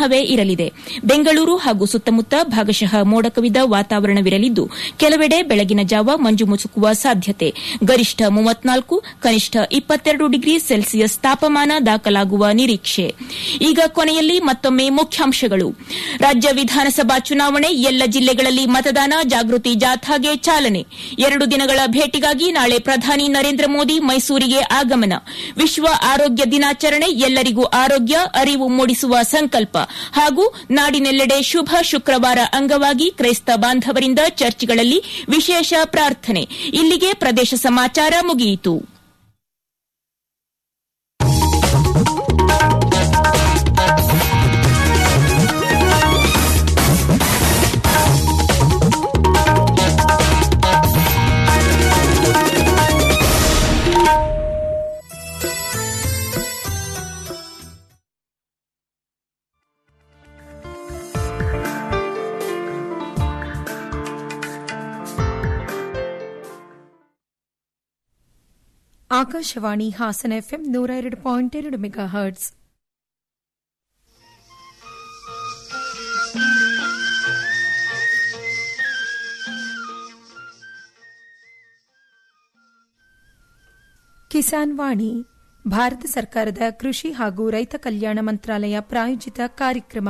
ಒಣಹವೆ ಇರಲಿದೆ ಬೆಂಗಳೂರು ಹಾಗೂ ಸುತ್ತಮುತ್ತ ಭಾಗಶಃ ಮೋಡ ಕವಿದ ವಾತಾವರಣವಿರಲಿದ್ದು ಕೆಲವೆಡೆ ಬೆಳಗಿನ ಜಾವ ಮಂಜು ಮುಸುಕುವ ಸಾಧ್ಯತೆ ಗರಿಷ್ಠ ಮೂವತ್ನಾಲ್ಕು ಕನಿಷ್ಠ ಇಪ್ಪತ್ತೆರಡು ಡಿಗ್ರಿ ಸೆಲ್ಸಿಯಸ್ ತಾಪಮಾನ ದಾಖಲಾಗುವ ನಿರೀಕ್ಷೆ ಈಗ ಕೊನೆಯಲ್ಲಿ ಮತ್ತೊಮ್ಮೆ ಮುಖ್ಯಾಂಶಗಳು ರಾಜ್ಯ ವಿಧಾನಸಭಾ ಚುನಾವಣೆ ಎಲ್ಲ ಜಿಲ್ಲೆಗಳಲ್ಲಿ ಮತದಾನ ಜಾಗೃತಿ ಜಾಥಾಗೆ ಚಾಲನೆ ಎರಡು ದಿನಗಳ ಭೇಟಿಗಾಗಿ ನಾಳೆ ಪ್ರಧಾನಿ ನರೇಂದ್ರ ಮೋದಿ ಮೈಸೂರಿಗೆ ಆಗಮನ ವಿಶ್ವ ಆರೋಗ್ಯ ದಿನಾಚರಣೆ ಎಲ್ಲರಿಗೂ ಆರೋಗ್ಯ ಅರಿವು ಮೂಡಿಸುವ ಸಂಕಲ್ಪ ಹಾಗೂ ನಾಡಿನೆಲ್ಲೆಡೆ ಶುಭ ಶುಕ್ರವಾರ ಅಂಗವಾಗಿ ಕ್ರೈಸ್ತ ಬಾಂಧವರಿಂದ ಚರ್ಚ್ಗಳಲ್ಲಿ ವಿಶೇಷ ಪ್ರಾರ್ಥನೆ ಇಲ್ಲಿಗೆ ಪ್ರದೇಶ ಸಮಾಚಾರ ಮುಗಿಯಿತು ಆಕಾಶವಾಣಿ ಹಾಸನ ಎಫ್ಎಂ ನೂರ ಎರಡು ಪಾಯಿಂಟ್ ಎರಡು ಮೆಗಾ ಹರ್ಟ್ಸ್ ಕಿಸಾನ್ ವಾಣಿ ಭಾರತ ಸರ್ಕಾರದ ಕೃಷಿ ಹಾಗೂ ರೈತ ಕಲ್ಯಾಣ ಮಂತ್ರಾಲಯ ಪ್ರಾಯೋಜಿತ ಕಾರ್ಯಕ್ರಮ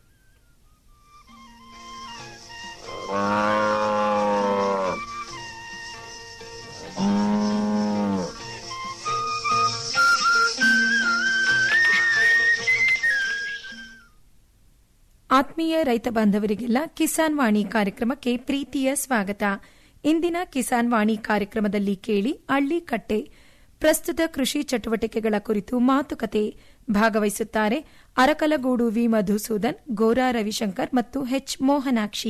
ಆತ್ಮೀಯ ರೈತ ಬಾಂಧವರಿಗೆಲ್ಲ ಕಿಸಾನ್ ವಾಣಿ ಕಾರ್ಯಕ್ರಮಕ್ಕೆ ಪ್ರೀತಿಯ ಸ್ವಾಗತ ಇಂದಿನ ಕಿಸಾನ್ ವಾಣಿ ಕಾರ್ಯಕ್ರಮದಲ್ಲಿ ಕೇಳಿ ಹಳ್ಳಿಕಟ್ಟೆ ಪ್ರಸ್ತುತ ಕೃಷಿ ಚಟುವಟಿಕೆಗಳ ಕುರಿತು ಮಾತುಕತೆ ಭಾಗವಹಿಸುತ್ತಾರೆ ಅರಕಲಗೂಡು ವಿ ಮಧುಸೂದನ್ ಗೋರಾ ರವಿಶಂಕರ್ ಮತ್ತು ಎಚ್ ಮೋಹನಾಕ್ಷಿ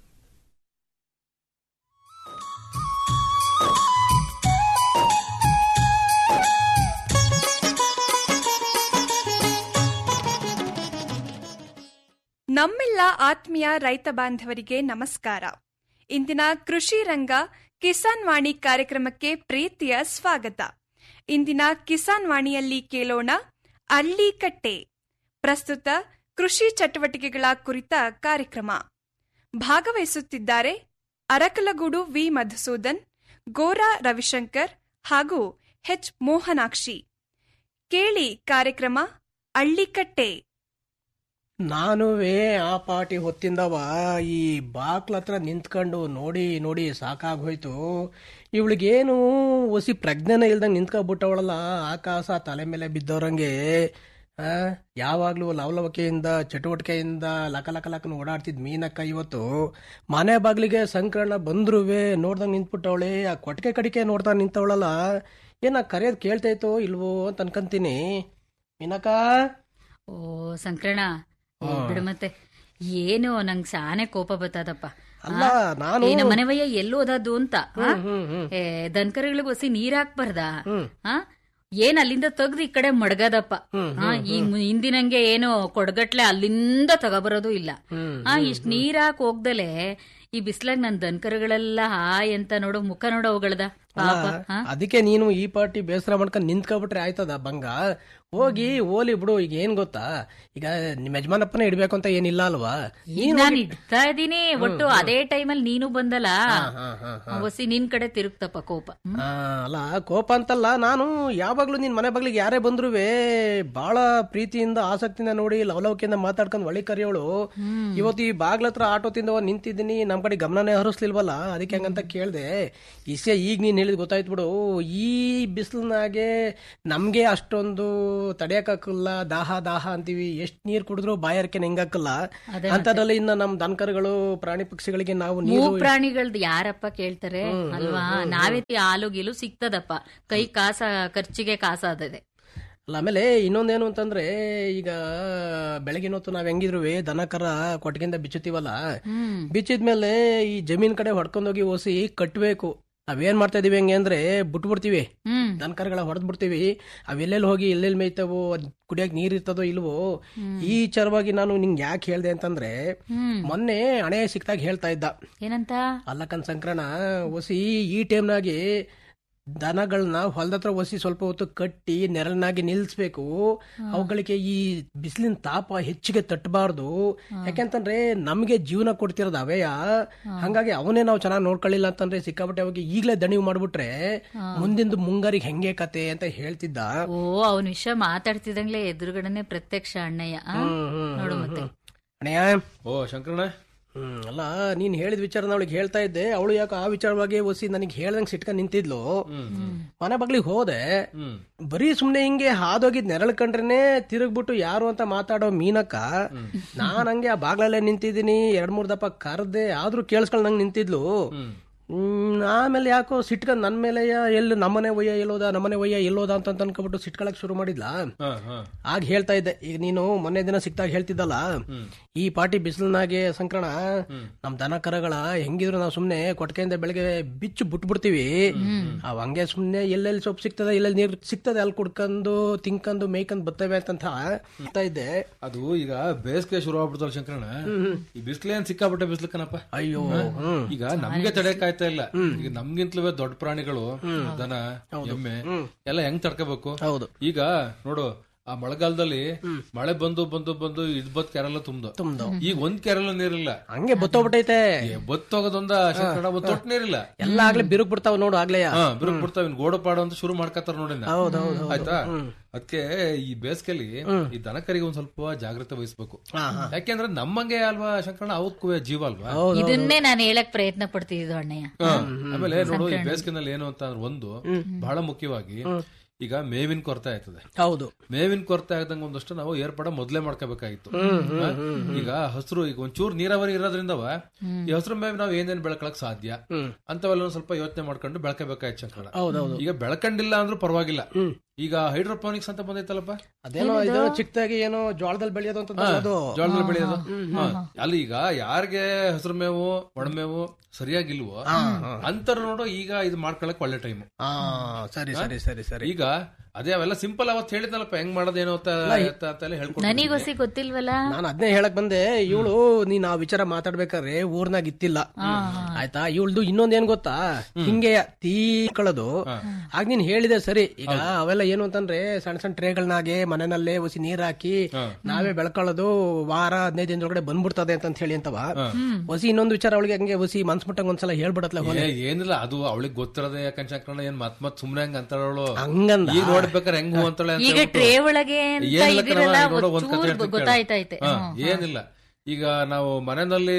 ನಮ್ಮೆಲ್ಲ ಆತ್ಮೀಯ ರೈತ ಬಾಂಧವರಿಗೆ ನಮಸ್ಕಾರ ಇಂದಿನ ಕೃಷಿ ರಂಗ ಕಿಸಾನ್ ವಾಣಿ ಕಾರ್ಯಕ್ರಮಕ್ಕೆ ಪ್ರೀತಿಯ ಸ್ವಾಗತ ಇಂದಿನ ಕಿಸಾನ್ ವಾಣಿಯಲ್ಲಿ ಕೇಳೋಣ ಅಳ್ಳಿಕಟ್ಟೆ ಪ್ರಸ್ತುತ ಕೃಷಿ ಚಟುವಟಿಕೆಗಳ ಕುರಿತ ಕಾರ್ಯಕ್ರಮ ಭಾಗವಹಿಸುತ್ತಿದ್ದಾರೆ ಅರಕಲಗೂಡು ವಿ ಮಧುಸೂದನ್ ಗೋರಾ ರವಿಶಂಕರ್ ಹಾಗೂ ಎಚ್ ಮೋಹನಾಕ್ಷಿ ಕೇಳಿ ಕಾರ್ಯಕ್ರಮ ಅಳ್ಳಿಕಟ್ಟೆ ನಾನುವೇ ಆ ಪಾಟಿ ಹೊತ್ತಿಂದವ ಈ ಬಾಕ್ಲ ಹತ್ರ ನಿಂತ್ಕೊಂಡು ನೋಡಿ ನೋಡಿ ಸಾಕಾಗೋಯ್ತು ಇವಳಿಗೇನು ಒಸಿ ಪ್ರಜ್ಞೆನೇ ಇಲ್ದಂಗೆ ನಿಂತ್ಕೊಬಿಟ್ಟವಳಲ್ಲ ಆಕಾಶ ತಲೆ ಮೇಲೆ ಬಿದ್ದವ್ರಂಗೆ ಆ ಯಾವಾಗ್ಲೂ ಲವಲವಿಕೆಯಿಂದ ಚಟುವಟಿಕೆಯಿಂದ ಲಕ ಲಕ ಲಕನ ಓಡಾಡ್ತಿದ್ ಮೀನಕ್ಕ ಇವತ್ತು ಮನೆ ಬಾಗ್ಲಿಗೆ ಸಂಕರಣ ಬಂದ್ರುವೆ ನೋಡ್ದಂಗೆ ನಿಂತ್ಬಿಟ್ಟವಳೆ ಆ ಕೊಟ್ಟಿಗೆ ಕಡಿಕೆ ನೋಡ್ತಾ ನಿಂತವಳಲ್ಲ ಏನ ಕರೆಯೋದು ಕೇಳ್ತೈತೋ ಇಲ್ವೋ ಅಂತ ಅನ್ಕಂತೀನಿ ಮೀನಕ್ಕ ಓ ಸಂಕ್ರಣ ಏ, ಬಿಡು ಮತ್ತೆ ಏನು ನಂಗ್ ಸಾನೆ ಕೋಪ ಬರ್ತದಪ್ಪ ಅಲ್ಲ ನಾನು ಏ ನಮ್ಮ ಮನೆವಯ್ಯ ಎಲ್ಲಿ ಓದದ್ದು ಅಂತ ಆ? ಏ ದನಕರುಗಳಿಗೆ ಒಸಿ ನೀರ್ ಹಾಕ್ಬಾರ್ದ ಆ? ಏನ್ ಅಲ್ಲಿಂದ ತೆಗ್ದು ಈ ಕಡೆ ಮಡ್ಗದಪ್ಪ ಆ, ಈ ಮು- ಹಿಂದಿನಂಗೆ ಏನು ಕೊಡ್ಗಟ್ಲೆ ಅಲ್ಲಿಂದ ತಗೊಬರೋದು ಇಲ್ಲ ಆ ಇಷ್ಟ್ ನೀರ್ ಹಾಕ್ ಹೋಗ್ದಲೆ ಈ ಬಿಸ್ಲಾಗ್ ನನ್ ದನಕರುಗಳೆಲ್ಲ ಹಾಯ್ ಅಂತ ನೋಡು ಮುಖ ನೋಡು ಅವುಗಳದ ಪಾಪ ಆ? ಅದಕ್ಕೆ ನೀನು ಈ ಪಾರ್ಟಿ ಬೇಸರ ಮಾಡ್ಕೊಂಡು ನಿಂತ್ಕೊಬಿಟ್ರೆ ಆಯ್ತದ ಭಂಗ ಹೋಗಿ ಓಲಿ ಬಿಡು ಈಗ ಏನ್ ಗೊತ್ತಾ ಈಗ ನಿಮ್ ಯಜಮಾನಪ್ಪನೇ ಇಡ್ಬೇಕು ಅಂತ ಏನಿಲ್ಲ ಅಲ್ವಾ ಈಗ ನಾನ್ ಇಡ್ತಾ ಇದೀನಿ ಒಟ್ಟು ಅದೇ ಟೈಮಲ್ಲಿ ನೀನು ಬಂದಲ್ಲ ಹಾ, ಹಾ, ಒಸಿ ನಿನ್ ಕಡೆ ತಿರುಗ್ತಪ್ಪ ಕೋಪ ಹ್ಮ್. ಆ, ಅಲ್ಲ ಕೋಪ ಅಂತಲ್ಲ ನಾನು ಯಾವಾಗ್ಲೂ ನಿನ್ ಮನೆ ಬಾಗ್ಲಿಗೆ ಯಾರೇ ಬಂದ್ರುವೆ ಬಹಳ ಪ್ರೀತಿಯಿಂದ ಆಸಕ್ತಿಯಿಂದ ನೋಡಿ ಲವಲವಿಕೆಯಿಂದ ಮಾತಾಡ್ಕೊಂಡು ಒಳ್ಳೆ ಕರಿಯೋಳು ಇವತ್ತು ಈ ಬಾಗ್ಲ ಹತ್ರ ಆಟೋ ತಿಂದವ ನಿಂತಿದ್ದೀನಿ ನಮ್ ಕಡೆ ಗಮನನೇ ಹರಿಸ್ಲಿಲ್ವಲ್ಲ ಅದಕ್ಕೆ ಹಂಗಂತ ಕೇಳ್ದೆ ಇಸೆ ಈಗ ನೀನ್ ಹೇಳಿದ್ ಗೊತ್ತಾಯ್ತು ಬಿಡು ಈ ಬಿಸಿಲಿನಾಗೆ ನಮ್ಗೆ ಅಷ್ಟೊಂದು ತಡೆಯಕ್ಕಾಗಲ್ಲ ದಾಹ ದಾಹ ಅಂತೀವಿ ಎಷ್ಟ್ ನೀರ್ ಕುಡಿದ್ರು ಬಾಯಾರಿಕೆ ಹೆಂಗಾಕಲ್ಲ ಅಂತದ್ರಲ್ಲಿ ಇನ್ನ ನಮ್ ದನಕರುಗಳು ಪ್ರಾಣಿ ಪಕ್ಷಿಗಳಿಗೆ ನಾವು ಮೂ ನೀರು ಪ್ರಾಣಿಗಳ್ದು ಯಾರಪ್ಪ ಕೇಳ್ತಾರೆ ಅಲ್ವಾ ನಾವೇ ಹಾಲು ಗೀಲು ಸಿಗ್ತದಪ್ಪ ಕೈ ಕಾಸ ಖರ್ಚಿಗೆ ಕಾಸಾದದೆ ಅಲ್ಲ ಆಮೇಲೆ ಇನ್ನೊಂದೇನು ಅಂತಂದ್ರೆ ಈಗ ಬೆಳಗಿನ ಹೊತ್ತು ನಾವ್ ಹೆಂಗಿದ್ರುವೆ ದನ ಕರ ಕೊಟ್ಟಿಗೆಯಿಂದ ಬಿಚ್ಚುತ್ತೀವಲ್ಲ ಬಿಚ್ಚಿದ್ಮೇಲೆ ಈ ಜಮೀನ್ ಕಡೆ ಹೊಡ್ಕೊಂಡೋಗಿ ಓಸಿ ಕಟ್ಬೇಕು ನಾವೇನ್ ಮಾಡ್ತಾ ಇದೀವಿ ಹೆಂಗೆ ಅಂದ್ರೆ ಬಿಟ್ಬಿಡ್ತೀವಿ ಹ್ಮ್ ದನ ಕರಗಳ ಹೊಡೆದ್ ಬಿಡ್ತೀವಿ ಅವೆಲ್ಲೆಲ್ಲಿ ಹೋಗಿ ಎಲ್ಲೆಲ್ಲಿ ಮೇಯ್ತಾವೋ ಅದ್ ಕುಡಿಯಕ್ ನೀರ್ ಇರ್ತದೋ ಇಲ್ವೋ ಈ ವಿಚಾರವಾಗಿ ನಾನು ನಿಂಗೆ ಯಾಕೆ ಹೇಳ್ದೆ ಅಂತಂದ್ರೆ ಹ್ಮ್ ಮೊನ್ನೆ ಹಣೆ ಸಿಕ್ತಾಗ ಹೇಳ್ತಾ ಇದ್ದ ಏನಂತ ಅಲ್ಲಕನ್ ಸಂಕ್ರಣ ಒಸಿ ಈ ಟೈಮ್ನಾಗೆ ದನಗಳನ್ನ ಹೊಲದ ಹತ್ರ ಒಸಿ ಸ್ವಲ್ಪ ಹೊತ್ತು ಕಟ್ಟಿ ನೆರಳನಾಗಿ ನಿಲ್ಸ್ಬೇಕು ಅವುಗಳಿಗೆ ಈ ಬಿಸಿಲಿನ ತಾಪ ಹೆಚ್ಚಿಗೆ ತಟ್ಟಬಾರ್ದು ಯಾಕೆಂತಂದ್ರೆ ನಮ್ಗೆ ಜೀವನ ಕೊಡ್ತಿರೋದು ಅವೇಯ ಹಂಗಾಗಿ ಅವನೇ ನಾವು ಚೆನ್ನಾಗಿ ನೋಡ್ಕೊಳ್ಳಿಲ್ಲ ಅಂತಂದ್ರೆ ಸಿಕ್ಕಾಪಟ್ಟೆ ಅವಾಗ ಈಗ್ಲೇ ದಣಿವು ಮಾಡ್ಬಿಟ್ರೆ ಮುಂದಿಂದು ಮುಂಗಾರಿಗೆ ಹೆಂಗೆ ಕತೆ ಅಂತ ಹೇಳ್ತಿದ್ದ ಓ ಅವನ ವಿಷಯ ಮಾತಾಡ್ತಿದಂಗ್ಲೆ ಎದುರುಗಡೆನೆ ಪ್ರತ್ಯಕ್ಷ ಅಣ್ಣಯ್ಯ ಆ? ನೋಡು ಮತ್ತೆ ಅಣ್ಣಯ್ಯ ಓ ಶಂಕರಣ್ಣ ಹ್ಮ್ ಅಲ್ಲ ನೀನ್ ಹೇಳಿದ ವಿಚಾರನ ಅವಳಿಗೆ ಹೇಳ್ತಾ ಇದ್ದೆ ಅವಳು ಯಾಕೆ ಆ ವಿಚಾರವಾಗಿ ಒಸಿ ನನಗೆ ಹೇಳ್ದಂಗ್ ಸಿಟ್ಕೊಂಡ್ ನಿಂತಿದ್ಲು ಮನೆ ಬಗ್ಲಿಗೆ ಹೋದೆ ಬರೀ ಸುಮ್ನೆ ಹಿಂಗೆ ಹಾದೋಗಿದ್ ನೆರಳು ಕಂಡ್ರೇನೆ ತಿರುಗ್ಬಿಟ್ಟು ಯಾರು ಅಂತ ಮಾತಾಡೋ ಮೀನಕ್ಕ ನಾನ್ ಹಂಗೆ ಆ ಬಾಗ್ಲಲ್ಲೇ ನಿಂತಿದ್ದೀನಿ ಎರಡ್ ಮೂರ್ ದಪ್ಪ ಕರ್ದೆ ಆದ್ರೂ ಕೇಳಿಸ್ಕೊಂಡ್ ನಂಗೆ ನಿಂತಿದ್ಲು ಹ್ಮ್, ಆಮೇಲೆ ಯಾಕೋ ಸಿಟ್ಕೊಂಡ್ ನನ್ ಮೇಲೆ ಎಲ್ಲಿ ನಮ್ಮನೆ ಒಯ್ಯ ಎಲ್ಲೋದ ನಮ್ಮನೆ ಒಯ್ಯ ಎಲ್ಲೋದ ಅಂತ ಅನ್ಕೊಬಿಟ್ಟು ಸಿಟ್ಕೊಳಕ್ ಶುರು ಮಾಡಿದ್ಲಾ ಹಾ ಹಾ ಆಗ ಹೇಳ್ತಾ ಇದ್ದೆ ಈಗ ನೀನು ಮೊನ್ನೆ ದಿನ ಸಿಕ್ತಾಗ ಹೇಳ್ತಿದ್ದಲ್ಲ ಈ ಪಾಟಿ ಬಿಸಿಲಿನಾಗೆ ಸಂಕ್ರಣ ನಮ್ ದನ ಕರಗಳ ಹೆಂಗಿದ್ರು ನಾವು ಸುಮ್ನೆ ಕೊಟ್ಕೆಯಿಂದ ಬೆಳಗ್ಗೆ ಬಿಚ್ಚು ಬಿಟ್ಬಿಡ್ತೀವಿ ಅವ್ ಹಂಗೆ ಸುಮ್ನೆ ಎಲ್ಲೆಲ್ಲಿ ಸೊಪ್ಪು ಸಿಗ್ತದೆ ಎಲ್ಲೆಲ್ಲಿ ನೀರು ಸಿಗ್ತದೆ ಅಲ್ಲಿ ಕುಡ್ಕೊಂಡು ತಿನ್ಕೊಂಡು ಮೇಯ್ಕೊಂಡ್ ಬರ್ತವೆ ಅಂತಂತ ಹೇಳ್ತಾ ಇದ್ದೆ ಅದು ಈಗ ಬೇಸಿಗೆ ಶುರು ಆಗ್ಬಿಡ್ತಲ್ಲ ಶಂಕರಣ್ಣ ಈ ಬಿಸಿಲೇನ್ ಸಿಕ್ಕಾಬಿಟ್ಟೆ ಬಿಸ್ಲು ಕಣಪ್ಪ ಅಯ್ಯೋ ಹ್ಮ್ ಈಗ ನಮ್ಗೆ ತಡೆಯಕ್ಕಾಯ್ತಾ ಇಲ್ಲ ಈಗ ನಮ್ಗಿಂತಲೂ ದೊಡ್ಡ ಪ್ರಾಣಿಗಳು ದನ ಎಮ್ಮೆ ಎಲ್ಲ ಹೆಂಗ್ ತಡ್ಕೋಬೇಕು ಹೌದು ಈಗ ನೋಡು ಆ ಮಳೆಗಾಲದಲ್ಲಿ ಮಳೆ ಬಂದು ಬಂದು ಬಂದು ಇದ್ಬತ್ ಕೆರೆಲ್ಲ ತುಂಬ್ದು ತುಂಬ್ದು. ಈಗ ಒಂದ್ ಕೆರೆಲ್ಲ ನೀರಿಲ್ಲ ಹಂಗೆ ಬತ್ತೋಗ್ಬಿಟ್ಟೈತೆ ಏ, ಬತ್ತೋಗೋದೊಂದ ಶಂಕರಣ್ಣ ಒಂದ್ ತೊಟ್ಟು ನೀರಿಲ್ಲ ಎಲ್ಲ ಆಗ್ಲೇ ಬಿರುಗ್ ಬಿಡ್ತಾವ ನೋಡು ಆಗ್ಲೇಯ ಹಾ ಬಿರುಕ್ ಬಿಡ್ತಾವ ಇನ್ ಗೋಡು ಪಾಡು ಅಂತ ಶುರು ಮಾಡ್ಕತ್ತಾರ ನೋಡಿ ಆಯ್ತಾ ಅದಕ್ಕೆ ಈ ಬೇಸಿಗೆಲಿ ಈ ದನಕರಿಗೆ ಒಂದ್ ಸ್ವಲ್ಪ ಜಾಗ್ರತೆ ವಹಿಸ್ಬೇಕು ಯಾಕೆಂದ್ರೆ ನಮ್ಮಂಗೆ ಅಲ್ವಾ ಶಂಕರಣ್ಣ ಅವಕ್ಕೂ ಜೀವ ಅಲ್ವಾ ಇದನ್ನೇ ನಾನು ಹೇಳಕ್ ಪ್ರಯತ್ನ ಪಡ್ತಿದ್ದು ಅಣ್ಣಯ್ಯ ಹಾ. ಆಮೇಲೆ ನೋಡು ಈ ಬೇಸಿಗೆನಲ್ಲಿ ಏನು ಅಂತ ಅಂದ್ರೆ ಒಂದು ಬಹಳ ಮುಖ್ಯವಾಗಿ ಈಗ ಮೇವಿನ ಕೊರತೆ ಆಯ್ತದೆ ಹೌದು ಮೇವಿನ ಕೊರತೆ ಆಗದಂಗ ಒಂದಷ್ಟು ನಾವು ಏರ್ಪಡ ಮೊದ್ಲೇ ಮಾಡ್ಕೋಬೇಕಾಗಿತ್ತು ಹಾ? ಈಗ ಹಸಿರು ಈಗ ಒಂಚೂರು ನೀರಾವರಿ ಇರೋದ್ರಿಂದವ ಈ ಹಸಿರು ಮೇವ್ ನಾವ್ ಏನೇನ್ ಬೆಳ್ಕೊಳಕ್ ಸಾಧ್ಯ ಅಂತವೆಲ್ಲ ಒಂದ್ ಸ್ವಲ್ಪ ಯೋಚನೆ ಮಾಡ್ಕೊಂಡು ಬೆಳ್ಕೋಬೇಕಾಯ್ತು ಶಂಕರ ಹೌದೌದು ಈಗ ಬೆಳ್ಕೊಂಡಿಲ್ಲ ಅಂದ್ರೂ ಪರವಾಗಿಲ್ಲ ಈಗ ಹೈಡ್ರೋಪೋನಿಕ್ಸ್ ಅಂತ ಬಂದೈತಲ್ಲಪ್ಪ ಅದೇನೋ ಇದು ಚಿಕ್ಕದಾಗಿ ಏನೋ ಜೋಳದಲ್ಲಿ ಬೆಳೆಯೋದು ಅಂತ ಅದು ಜೋಳದಲ್ಲಿ ಬೆಳೆಯೋದು ಹಾ. ಅಲ್ಲಿ ಈಗ ಯಾರಿಗೆ ಹಸಿರು ಮೇವು ಒಣಮೇವು ಸರಿಯಾಗಿಲ್ವೋ ಅಂತರ ನೋಡು ಈಗ ಇದು ಮಾಡ್ಕೊಳಕ್ ಒಳ್ಳೆ ಟೈಮ್ ಹಾ ಸರಿ ಸರಿ ಸರಿ ಸರಿ ಈಗ ಅದೇ ಅವೆಲ್ಲ ಸಿಂಪಲ್ ಅವತ್ತು ಹೇಳಿದ್ನಲ್ಲಪ್ಪ ಹೆಂಗ್ ಮಾಡೋದೇನೋ ಅಂತ ಅಂತ- ಅಂತ ಎಲ್ಲ ಹೇಳ್ಕೊಡ್ತೀನಿ. ನನಗೊಸಿ ಗೊತ್ತಿಲ್ವಲ್ಲ ನಾನು ಅದನ್ನೇ ಹೇಳಕ್ ಬಂದೆ ಇವಳು ನೀನ್ ಆ ವಿಚಾರ ಮಾತಾಡ್ಬೇಕಾದ್ರೆ ಊರ್ನಾಗ ಇತ್ತಿಲ್ಲ ಆಯ್ತಾ ಇವಳ್ದು ಇನ್ನೊಂದ್ ಏನ್ ಗೊತ್ತಾ ಹಿಂಗೆ ತೀಕೊಳ್ಳೋದು ಆಗ ನೀನ್ ಹೇಳಿದೆ ಸರಿ ಈಗ ಅವೆಲ್ಲ ಏನು ಅಂತಂದ್ರೆ ಸಣ್ಣ ಸಣ್ಣ ಟ್ರೇಗಳನ್ನಾಗೆ ಮನೆಯಲ್ಲೇ ಒಸಿ ನೀರ್ ಹಾಕಿ ನಾವೇ ಬೆಳ್ಕೊಳ್ಳೋದು ವಾರ ಹದಿನೈದು ದಿನದೊಳಗಡೆ ಬಂದ್ಬಿಡ್ತದೆ ಅಂತ ಹೇಳಿ ಅಂತವ ಒಸಿ ಇನ್ನೊಂದು ವಿಚಾರ ಅವಳಿಗೆ ಹಂಗೆ ಒಸಿ ಮನ್ಸ್ ಮುಟ್ಟಂಗ್ ಒಂದ್ಸಲ ಹೇಳ್ಬಿಡತ್ಲ ಏ, ಏನಿಲ್ಲ ಅದು ಅವಳಿಗೆ ಗೊತ್ತಿರೋದೇ ಯಾಕಂತ ಶಂಕರಣ್ಣ ಏನ್ ಮತ್ ಮತ್ ಸುಮ್ನೆ ಹಂಗ ಅಂತಾಳವಳು ಹಂಗಂದ ಈಗ ನೋಡ್ಬೇಕಾರೆ ಹೆಂಗ್ ಹೂ ಅಂತಾಳೆ ಅಂತ ಈಗ ಹೇಳ್ಬಿಟ್ಟು. ಟ್ರೇ ಒಳಗೆ ಅಂತ ಏನಿಲ್ಲ ಕಣವ್ವ, ಇದಿರಲ್ಲ ಈಗ ನೋಡು, ಒಂದ್ ಕಥೆ ಒಂಚೂರು ಹೇಳ್ತೀನಿ ಕೇಳು. ಗೊತ್ತಾಯ್ತೈತೆ ಹಾ, ಏನಿಲ್ಲ ಈಗ ನಾವು ಮನೆಯಲ್ಲಿ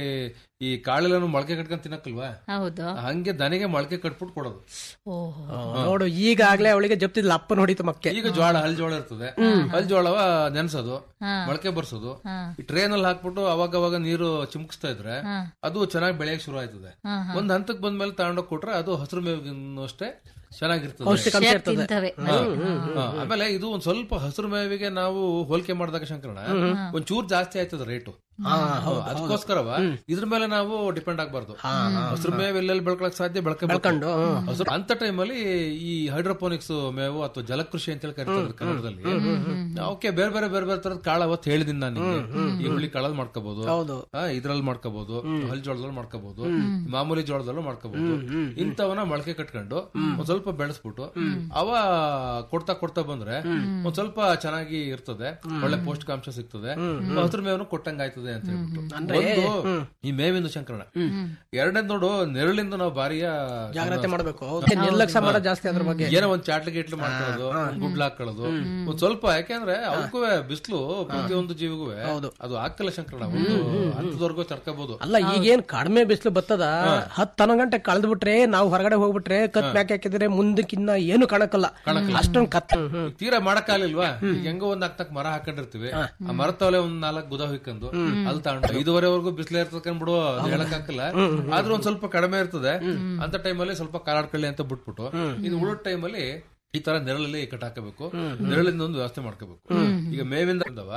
ಈ ಕಾಳೆಲ್ಲ ಮೊಳಕೆ ಕಟ್ಕೊಂಡ್ ತಿನ್ನಕ್ಕಲ್ವಾ ಹೌದು ಹಂಗೆ ದನಿಗೆ ಮೊಳಕೆ ಕಟ್ಬಿಟ್ಟು ಕೊಡೋದು ಓಹೋ ನೋಡು ಈಗಾಗ್ಲೇ ಅವಳಿಗೆ ಜಪ್ತಿದ್ಲ ಅಪ್ಪನ ಹೊಡಿತು ಮಕ್ಕೆ ಈಗ ಜೋಳ ಹಲ್ ಜೋಳ ಇರ್ತದೆ ಹಲ್ ಜೋಳವ ನೆನ್ಸೋದು ಮೊಳಕೆ ಬರ್ಸೋದು ಈ ಟ್ರೇನ್ ಅಲ್ಲಿ ಹಾಕ್ಬಿಟ್ಟು ಅವಾಗ ಅವಾಗ ನೀರು ಚಿಮ್ಕಿಸ್ತಾ ಇದ್ರೆ ಅದು ಚೆನ್ನಾಗಿ ಬೆಳೆಯಕ್ ಶುರು ಆಯ್ತದೆ ಒಂದ್ ಹಂತಕ್ ಬಂದ್ಮೇಲೆ ತಗೊಂಡೋಗ್ ಕೊಟ್ರೆ ಅದು ಹಸಿರು ಮೇವಿಗಿನ್ನೂ ಅಷ್ಟೇ ಚೆನ್ನಾಗಿರ್ತದೆ ಶೇಪ್ ತಿಂತವೆ ಹಾ. ಹಾ, ಆಮೇಲೆ ಇದು ಒಂದ್ ಸ್ವಲ್ಪ ಹಸಿರು ಮೇವಿಗೆ ನಾವು ಹೋಲಿಕೆ ಮಾಡಿದಾಗ ಶಂಕರಣ ಒಂದ್ ಚೂರ್ ಜಾಸ್ತಿ ಆಯ್ತದ ರೇಟು ಅದಕ್ಕೋಸ್ಕರವ ಇದ್ರ ಮೇಲೆ ನಾವು ಡಿಪೆಂಡ್ ಆಗ್ಬಾರ್ದು ಹಸಿರು ಮೇವು ಎಲ್ಲೆಲ್ಲಿ ಬೆಳ್ಕೊಳಕ್ ಸಾಧ್ಯ ಬೆಳ್ಕೊಂಡು ಹಸಿರು ಅಂತ ಟೈಮಲ್ಲಿ ಈ ಹೈಡ್ರೋಪೋನಿಕ್ಸ್ ಮೇವು ಅಥವಾ ಜಲಕೃಷಿ ಅಂತ ಹೇಳಿ ಕರೀತಾರೆ ಕನ್ನಡದಲ್ಲಿ ಓಕೆ ಬೇರೆ ಬೇರೆ ಬೇರೆ ಬೇರೆ ತರದ ಕಾಳ ಅವತ್ತು ಹೇಳಿದೀನಿ ನಾನು ನಿಮ್ಗೆ. ಈ ಹುಳಿ ಕಾಳಲ್ಲಿ ಮಾಡ್ಕೋಬಹುದು ಹೌದು. ಇದ್ರಲ್ಲಿ ಮಾಡ್ಕೋಬಹುದು ಹಲ್ ಜೋಳದಲ್ಲಿ ಮಾಡ್ಕೋಬಹುದು ಮಾಮೂಲಿ ಜೋಳದಲ್ಲೂ ಮಾಡ್ಕೋಬಹುದು ಇಂಥವನ್ನ ಮೊಳಕೆ ಕಟ್ಕೊಂಡು ಒಂದ್ ಸ್ವಲ್ಪ ಬೆಳೆಸ್ಬಿಟ್ಟು ಅವ ಕೊಡ್ತಾ ಕೊಡ್ತಾ ಬಂದ್ರೆ ಒಂದ್ ಸ್ವಲ್ಪ ಚೆನ್ನಾಗಿ ಇರ್ತದೆ ಒಳ್ಳೆ ಪೌಷ್ಟಿಕಾಂಶ ಸಿಗ್ತದೆ ಹಸಿರು ಮೇವನ್ನು ಕೊಟ್ಟಂಗ ಆಯ್ತದೆ ಅಂತ ಹೇಳ್ಬಿಟ್ಟು ಒಂದು ಈ ಮೇವಿಂದ ಶಂಕರಣ ಎರಡನೇದ್ ನೋಡು ನೆರಳಿಂದ ನಾವು ಭಾರಿಯ ಜಾಗ್ರತೆ ಮಾಡ್ಬೇಕು ಅವ್ಕೆ ನಿರ್ಲಕ್ಷ್ಯ ಮಾಡೋದು ಜಾಸ್ತಿ ಅದ್ರ ಬಗ್ಗೆ ಏನೋ ಒಂದ್ ಚಾಟ್ಲಿ ಗಿಟ್ಲು ಮಾಡ್ಕೊಳ್ಳೋದು ಒಂದ್ ಗುಡ್ಲ ಹಾಕೊಳ್ಳೋದು ಒಂದ್ ಸ್ವಲ್ಪ ಯಾಕೆಂದ್ರೆ ಅವಕ್ಕೂ ಬಿಸಿಲು ಪ್ರತಿಯೊಂದು ಜೀವಿಗೂ ಅದು ಹಾಕಲ್ಲ ಶಂಕರಣ ಒಂದು ಹತ್ತದವರೆಗೂ ತಡ್ಕೋಬಹುದು ಅಲ್ಲ ಈಗೇನ್ ಕಡಿಮೆ ಬಿಸಿಲು ಬರ್ತದ ಹತ್ತು ಹನ್ನೊಂದು ಗಂಟೆ ಕಳೆದ್ ಬಿಟ್ರೆ ನಾವು ಹೊರಗಡೆ ಹೋಗ್ಬಿಟ್ರೆ ಕತ್ ಮ್ಯಾಕ್ ಹಾಕಿದ್ರೆ ಮುಂದಕ್ಕಿನ್ನ ಏನು ಕಾಣಕ್ಕಲ್ಲ ಅಷ್ಟೊಂದ್ ಕತ್ ತೀರಾ ಮಾಡಕ್ಕಾಗಲಿಲ್ವಾ ಈಗ ಹೆಂಗೋ ಒಂದ್ ನಾಲ್ಕು ಮರ ಹಾಕೊಂಡಿರ್ತೀವಿ ಆ ಮರ ತವಲೆ ಒಂದ್ ನಾಲ್ಕು ಗುದ ಹೊಯ್ಕೊಂಡು ಅಲ್ಲಿ ತಗೊಂಡು ಐದುವರೆವರೆಗೂ ಬಿಸಿಲೇ ಇರ್ತದೆ ಬಿಡು ಅದು ಹೇಳಕ್ಕಾಗಲ್ಲ ಆದ್ರೂ ಒಂದ್ ಸ್ವಲ್ಪ ಕಡಿಮೆ ಇರ್ತದೆ ಅಂತ ಟೈಮಲ್ಲಿ ಸ್ವಲ್ಪ ಕಾಲಾಡ್ಕೊಳ್ಳಿ ಅಂತ ಬಿಟ್ಬಿಟ್ಟು ಇನ್ನು ಉಳಿದ ಟೈಮಲ್ಲಿ ಈ ತರ ನೆರಳಲ್ಲಿ ಕಟ್ ಹಾಕಬೇಕು ನೆರಳಿಂದ ಒಂದು ವ್ಯವಸ್ಥೆ ಮಾಡ್ಕೋಬೇಕು ಈಗ ಮೇವಿಂದ ಬಂದವ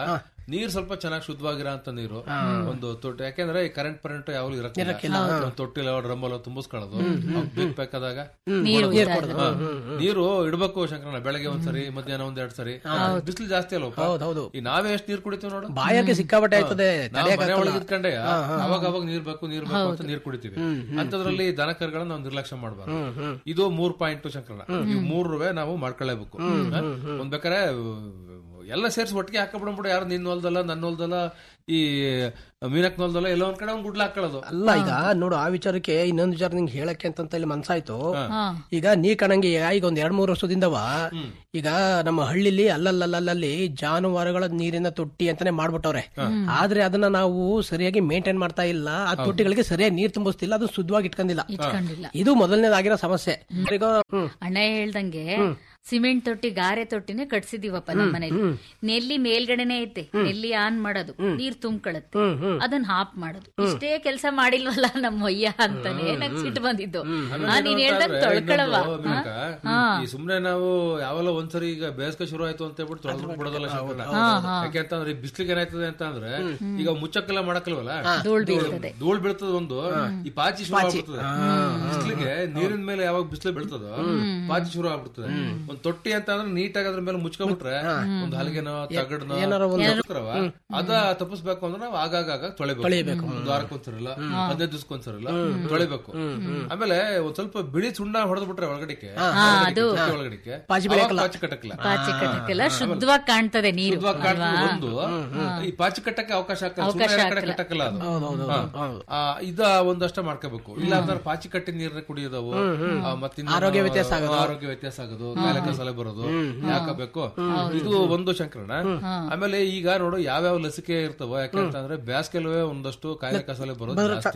ನೀರ್ ಸ್ವಲ್ಪ ಚೆನ್ನಾಗಿ ಶುದ್ಧವಾಗಿರೋ ಅಂತ ನೀರು ಒಂದು ತೊಟ್ಟಿ ಯಾಕೆಂದ್ರೆ ಈ ಕರೆಂಟ್ ಪರೆಂಟ್ ಯಾವಾಗಲೂ ಇರಕ್ಕಿಲ್ಲ ಒಂದು ತೊಟ್ಟಿಲ ಡ್ರಮ್ಮಲ್ಲ ತುಂಬಿಸ್ಕೊಳ್ಳೋದು ಅವ್ಕ್ ಬೇಕ್ ಬೇಕಾದಾಗ ನೀರು ಕೊಡೋದು. ಹಾ. ನೀರು ಇಡ್ಬೇಕು ಶಂಕರಣ್ಣ ಬೆಳಗ್ಗೆ ಒಂದ್ಸರಿ ಮಧ್ಯಾಹ್ನ ಒಂದ್ ಎರಡ್ ಸರಿ ಬಿಸಿಲು ಜಾಸ್ತಿ ಅಲ್ವ ಹೌದೌದು ಈ ನಾವೇ ಎಷ್ಟು ನೀರ್ ಕುಡಿತೀವಿ ನೋಡು ಬಾಯಕ್ಕೆ ಸಿಕ್ಕಾಪಟ್ಟೆ ಆಯ್ತದೆ ನಾವು ಮನೆ ಒಳಗೆ ಇದ್ಕೊಂಡೆ ಅವಾಗ ಅವಾಗ ನೀರ್ ಬೇಕು ನೀರ್ ಬೇಕು ಅಂತ ನೀರ್ ಕುಡಿತೀವಿ ಅಂತದ್ರಲ್ಲಿ ದನ ಕರುಗಳನ್ನ ನಾವು ನಿರ್ಲಕ್ಷ್ಯ ಮಾಡಬಾರ್ದು ಇದು ಮೂರ್ ಪಾಯಿಂಟ್ ಶಂಕರಣ ಈ ಮೂರುವೆ ನಾವು ಮಾಡ್ಕೊಳ್ಳೇಬೇಕು ಹಾ? ಒಂದ್ ಬೇಕಾರೆ ಎಲ್ಲ ಸೇರ್ಸಿ ಒಟ್ಟಿಗೆ ಹಾಕೊಂಡ್ಬಿಡ್ಬಿಡು ಯಾರು ನಿನ್ನ ಹೊಲ್ದಲ್ಲ ನನ್ನ ಹೊಲ್ದಲ್ಲ ಈ ಮೀನಕ್ ಹೊಲ್ದಲ್ಲ ಎಲ್ಲ ಒಂದ್ ಕಡೆ ಒಂದ್ ಗುಡ್ಲ ಹಾಕೊಳ್ಳೋದು ಅಲ್ಲ ಈಗ ನೋಡು ಆ ವಿಚಾರಕ್ಕೆ ಇನ್ನೊಂದು ವಿಚಾರ ನಿಂಗೆ ಹೇಳಕ್ಕೆ ಅಂತ ಇಲ್ಲಿ ಮನ್ಸಾಯ್ತು ಹಾ ಈಗ ನೀ ಕಣಂಗೆ ಈಗ ಒಂದ್ ಎರಡ್ ಮೂರು ವರ್ಷದಿಂದವ ಈಗ ನಮ್ಮ ಹಳ್ಳಿಲಿ ಅಲ್ಲಲ್ಲಲ್ಲಲ್ಲಿ ಜಾನುವಾರುಗಳ ನೀರಿನ ತೊಟ್ಟಿ ಅಂತಾನೆ ಮಾಡ್ಬಿಟ್ಟವ್ರೆ ಆದ್ರೆ ಅದನ್ನ ನಾವು ಸರಿಯಾಗಿ ಮೇಂಟೈನ್ ಮಾಡ್ತಾ ಇಲ್ಲ ಆ ತೊಟ್ಟಿಗಳಿಗೆ ಸರಿಯಾಗಿ ನೀರ್ ತುಂಬಿಸ್ತಿಲ್ಲ ಅದು ಶುದ್ಧವಾಗಿ ಇಟ್ಕೊಂಡಿಲ್ಲ ಇಟ್ಕೊಂಡಿಲ್ಲ ಇದು ಮೊದಲನೇದಾಗಿರೋ ಸಮಸ್ಯೆ ಈಗ ಹ್ಮ್ ಅಣ್ಣ ಹೇಳ್ದಂಗೆ ಸಿಮೆಂಟ್ ತೊಟ್ಟಿ ಗಾರೆ ತೊಟ್ಟಿನೇ ಕಟ್ಸಿದೀವಪ್ಪ ನಮ್ಮ ಮನೇಲಿ ನೆಲ್ಲಿ ಮೇಲ್ಗಡೆನೆ ಐತೆ ನೆಲ್ಲಿ ಆನ್ ಮಾಡೋದು ನೀರ್ ತುಂಬ್ಕೊಳತ್ತೆ ಅದನ್ನ ಹಾಪ್ ಮಾಡೋದು ಇಷ್ಟೇ ಕೆಲಸ ಮಾಡಿಲ್ವಲ್ಲ ನಮ್ಮ ಅಯ್ಯ ಅಂತಾನೆ ನಂಗೆ ಸಿಟ್ಟು ಬಂದಿದ್ದು ಆ, ನೀನ್ ಹೇಳ್ದಂಗ್ ತೊಳ್ಕೊಳವ ಇನ್ನೊಂದು ಮೀನಕ, ಈ ಸುಮ್ನೆ ನಾವು ಯಾವೆಲ್ಲ ಒಂದ್ಸರಿ ಈಗ ಬೇಸಿಗೆ ಶುರು ಆಯ್ತು ಅಂತ ಹೇಳ್ಬಿಟ್ಟು ತೊಳೆದ್ಬಿಟ್ಟು ಬಿಡೋದಲ್ಲ ಶಂಕರಣ್ಣ. ಯಾಕೆ ಅಂತಂದ್ರೆ ಈ ಬಿಸ್ಲಿಗೆ ಏನಾಯ್ತದೆ ಅಂತ ಅಂದ್ರೆ ಈಗ ಮುಚ್ಚಕ್ಕೆಲ್ಲ ಮಾಡಕ್ಕಲ್ವಲ್ಲ ಧೂಳ್ ಬೀಳ್ತದೆ ಧೂಳ್ ಬೀಳ್ತದ ಒಂದು ಈ ಪಾಚಿ ಶುರು ಆಗ್ಬಿಡ್ತದೆ ಬಿಸ್ಲಿಗೆ ನೀರಿನ ಮೇಲೆ ಯಾವಾಗ ಬಿಸಿಲು ಬೀಳ್ತದೋ ಪಾಚಿ ಶುರು ಆಗ್ಬಿಡ್ತದೆ ಒಂದ್ ತೊಟ್ಟಿ ಅಂತ ಅಂದ್ರೆ ನೀಟಾಗಿ ಅದ್ರ ಮೇಲೆ ಮುಚ್ಕೊಂಡ್ಬಿಟ್ರೆ ಒಂದು ಹಲಗೆನೋ ತಗಡ್ನೋ ತಪ್ಪಿಸ್ತಾರವ, ಅದ ತಪ್ಪಿಸ್ಬೇಕು ಅಂದ್ರೆ ನಾವು ಆಗಾಗ ತೊಳಿಬೇಕು ಒಂದ್ ವಾರಕ್ಕೊಂದ್ಸರಿಲ್ಲ ಹದಿನೈದು ದಿವಸಕ್ಕೊಂದ್ಸರಿಲ್ಲ ತೊಳಿಬೇಕು ಆಮೇಲೆ ಒಂದ್ ಸ್ವಲ್ಪ ಬಿಳಿ ಸುಣ್ಣ ಹೊಡೆದ್ಬಿಟ್ರೆ ಒಳಗಡೆಗೆ ಒಳಗಡೆಗೆ ಪಾಚಿ ಅವಾಗ ಪಾಚಿ ಕಟ್ಟಕ್ಕಿಲ್ಲ ಪಾಚಿ ಕಟ್ಟಕ್ಕೆಲ್ಲ ಶುದ್ಧವಾಗಿ ಕಾಣ್ತದೆ ನೀರು ಶುದ್ಧವಾಗಿ ಕಾಣ್ತದೆ ಒಂದು ಈ ಪಾಚಿ ಕಟ್ಟಕ್ಕೆ ಅವಕಾಶ ಆಗ್ತದೆ ಸುಮ್ನೆ ಎಲ್ಲ ಕಡೆ ಕಟ್ಟಕ್ಕಿಲ್ಲ ಅದು ಹಾ. ಆ, ಇದ ಒಂದಷ್ಟ ಮಾಡ್ಕೋಬೇಕು ಇಲ್ಲ ಅಂದ್ರೆ ಪಾಚಿ ಕಟ್ಟಿ ನೀರನ್ನ ಕುಡಿಯೋದವು ಆ, ಮತ್ತಿನ್ನ ಆರೋಗ್ಯ ವ್ಯತ್ಯಾಸ ಆಗೋದು ಆರೋಗ್ಯ ವ್ಯತ್ಯಾಸ ಆಗೋದು ಕಾಯಿಲೆ ಕಸಾಲೆ ಬರೋದು ಯಾಕಬೇಕು ಇದು ಒಂದು ಶಂಕರಣ ಆಮೇಲೆ ಈಗ ನೋಡು ಯಾವ್ಯಾವ ಲಸಿಕೆ ಇರ್ತಾವ ಯಾಕಂತಂದ್ರೆ ಬ್ಯಾಸ್ಗೆಲ್ವೇ ಒಂದಷ್ಟು ಕಾಯಿಲೆ ಕಸಾಲೆ ಬರೋದು ಜಾಸ್ತಿ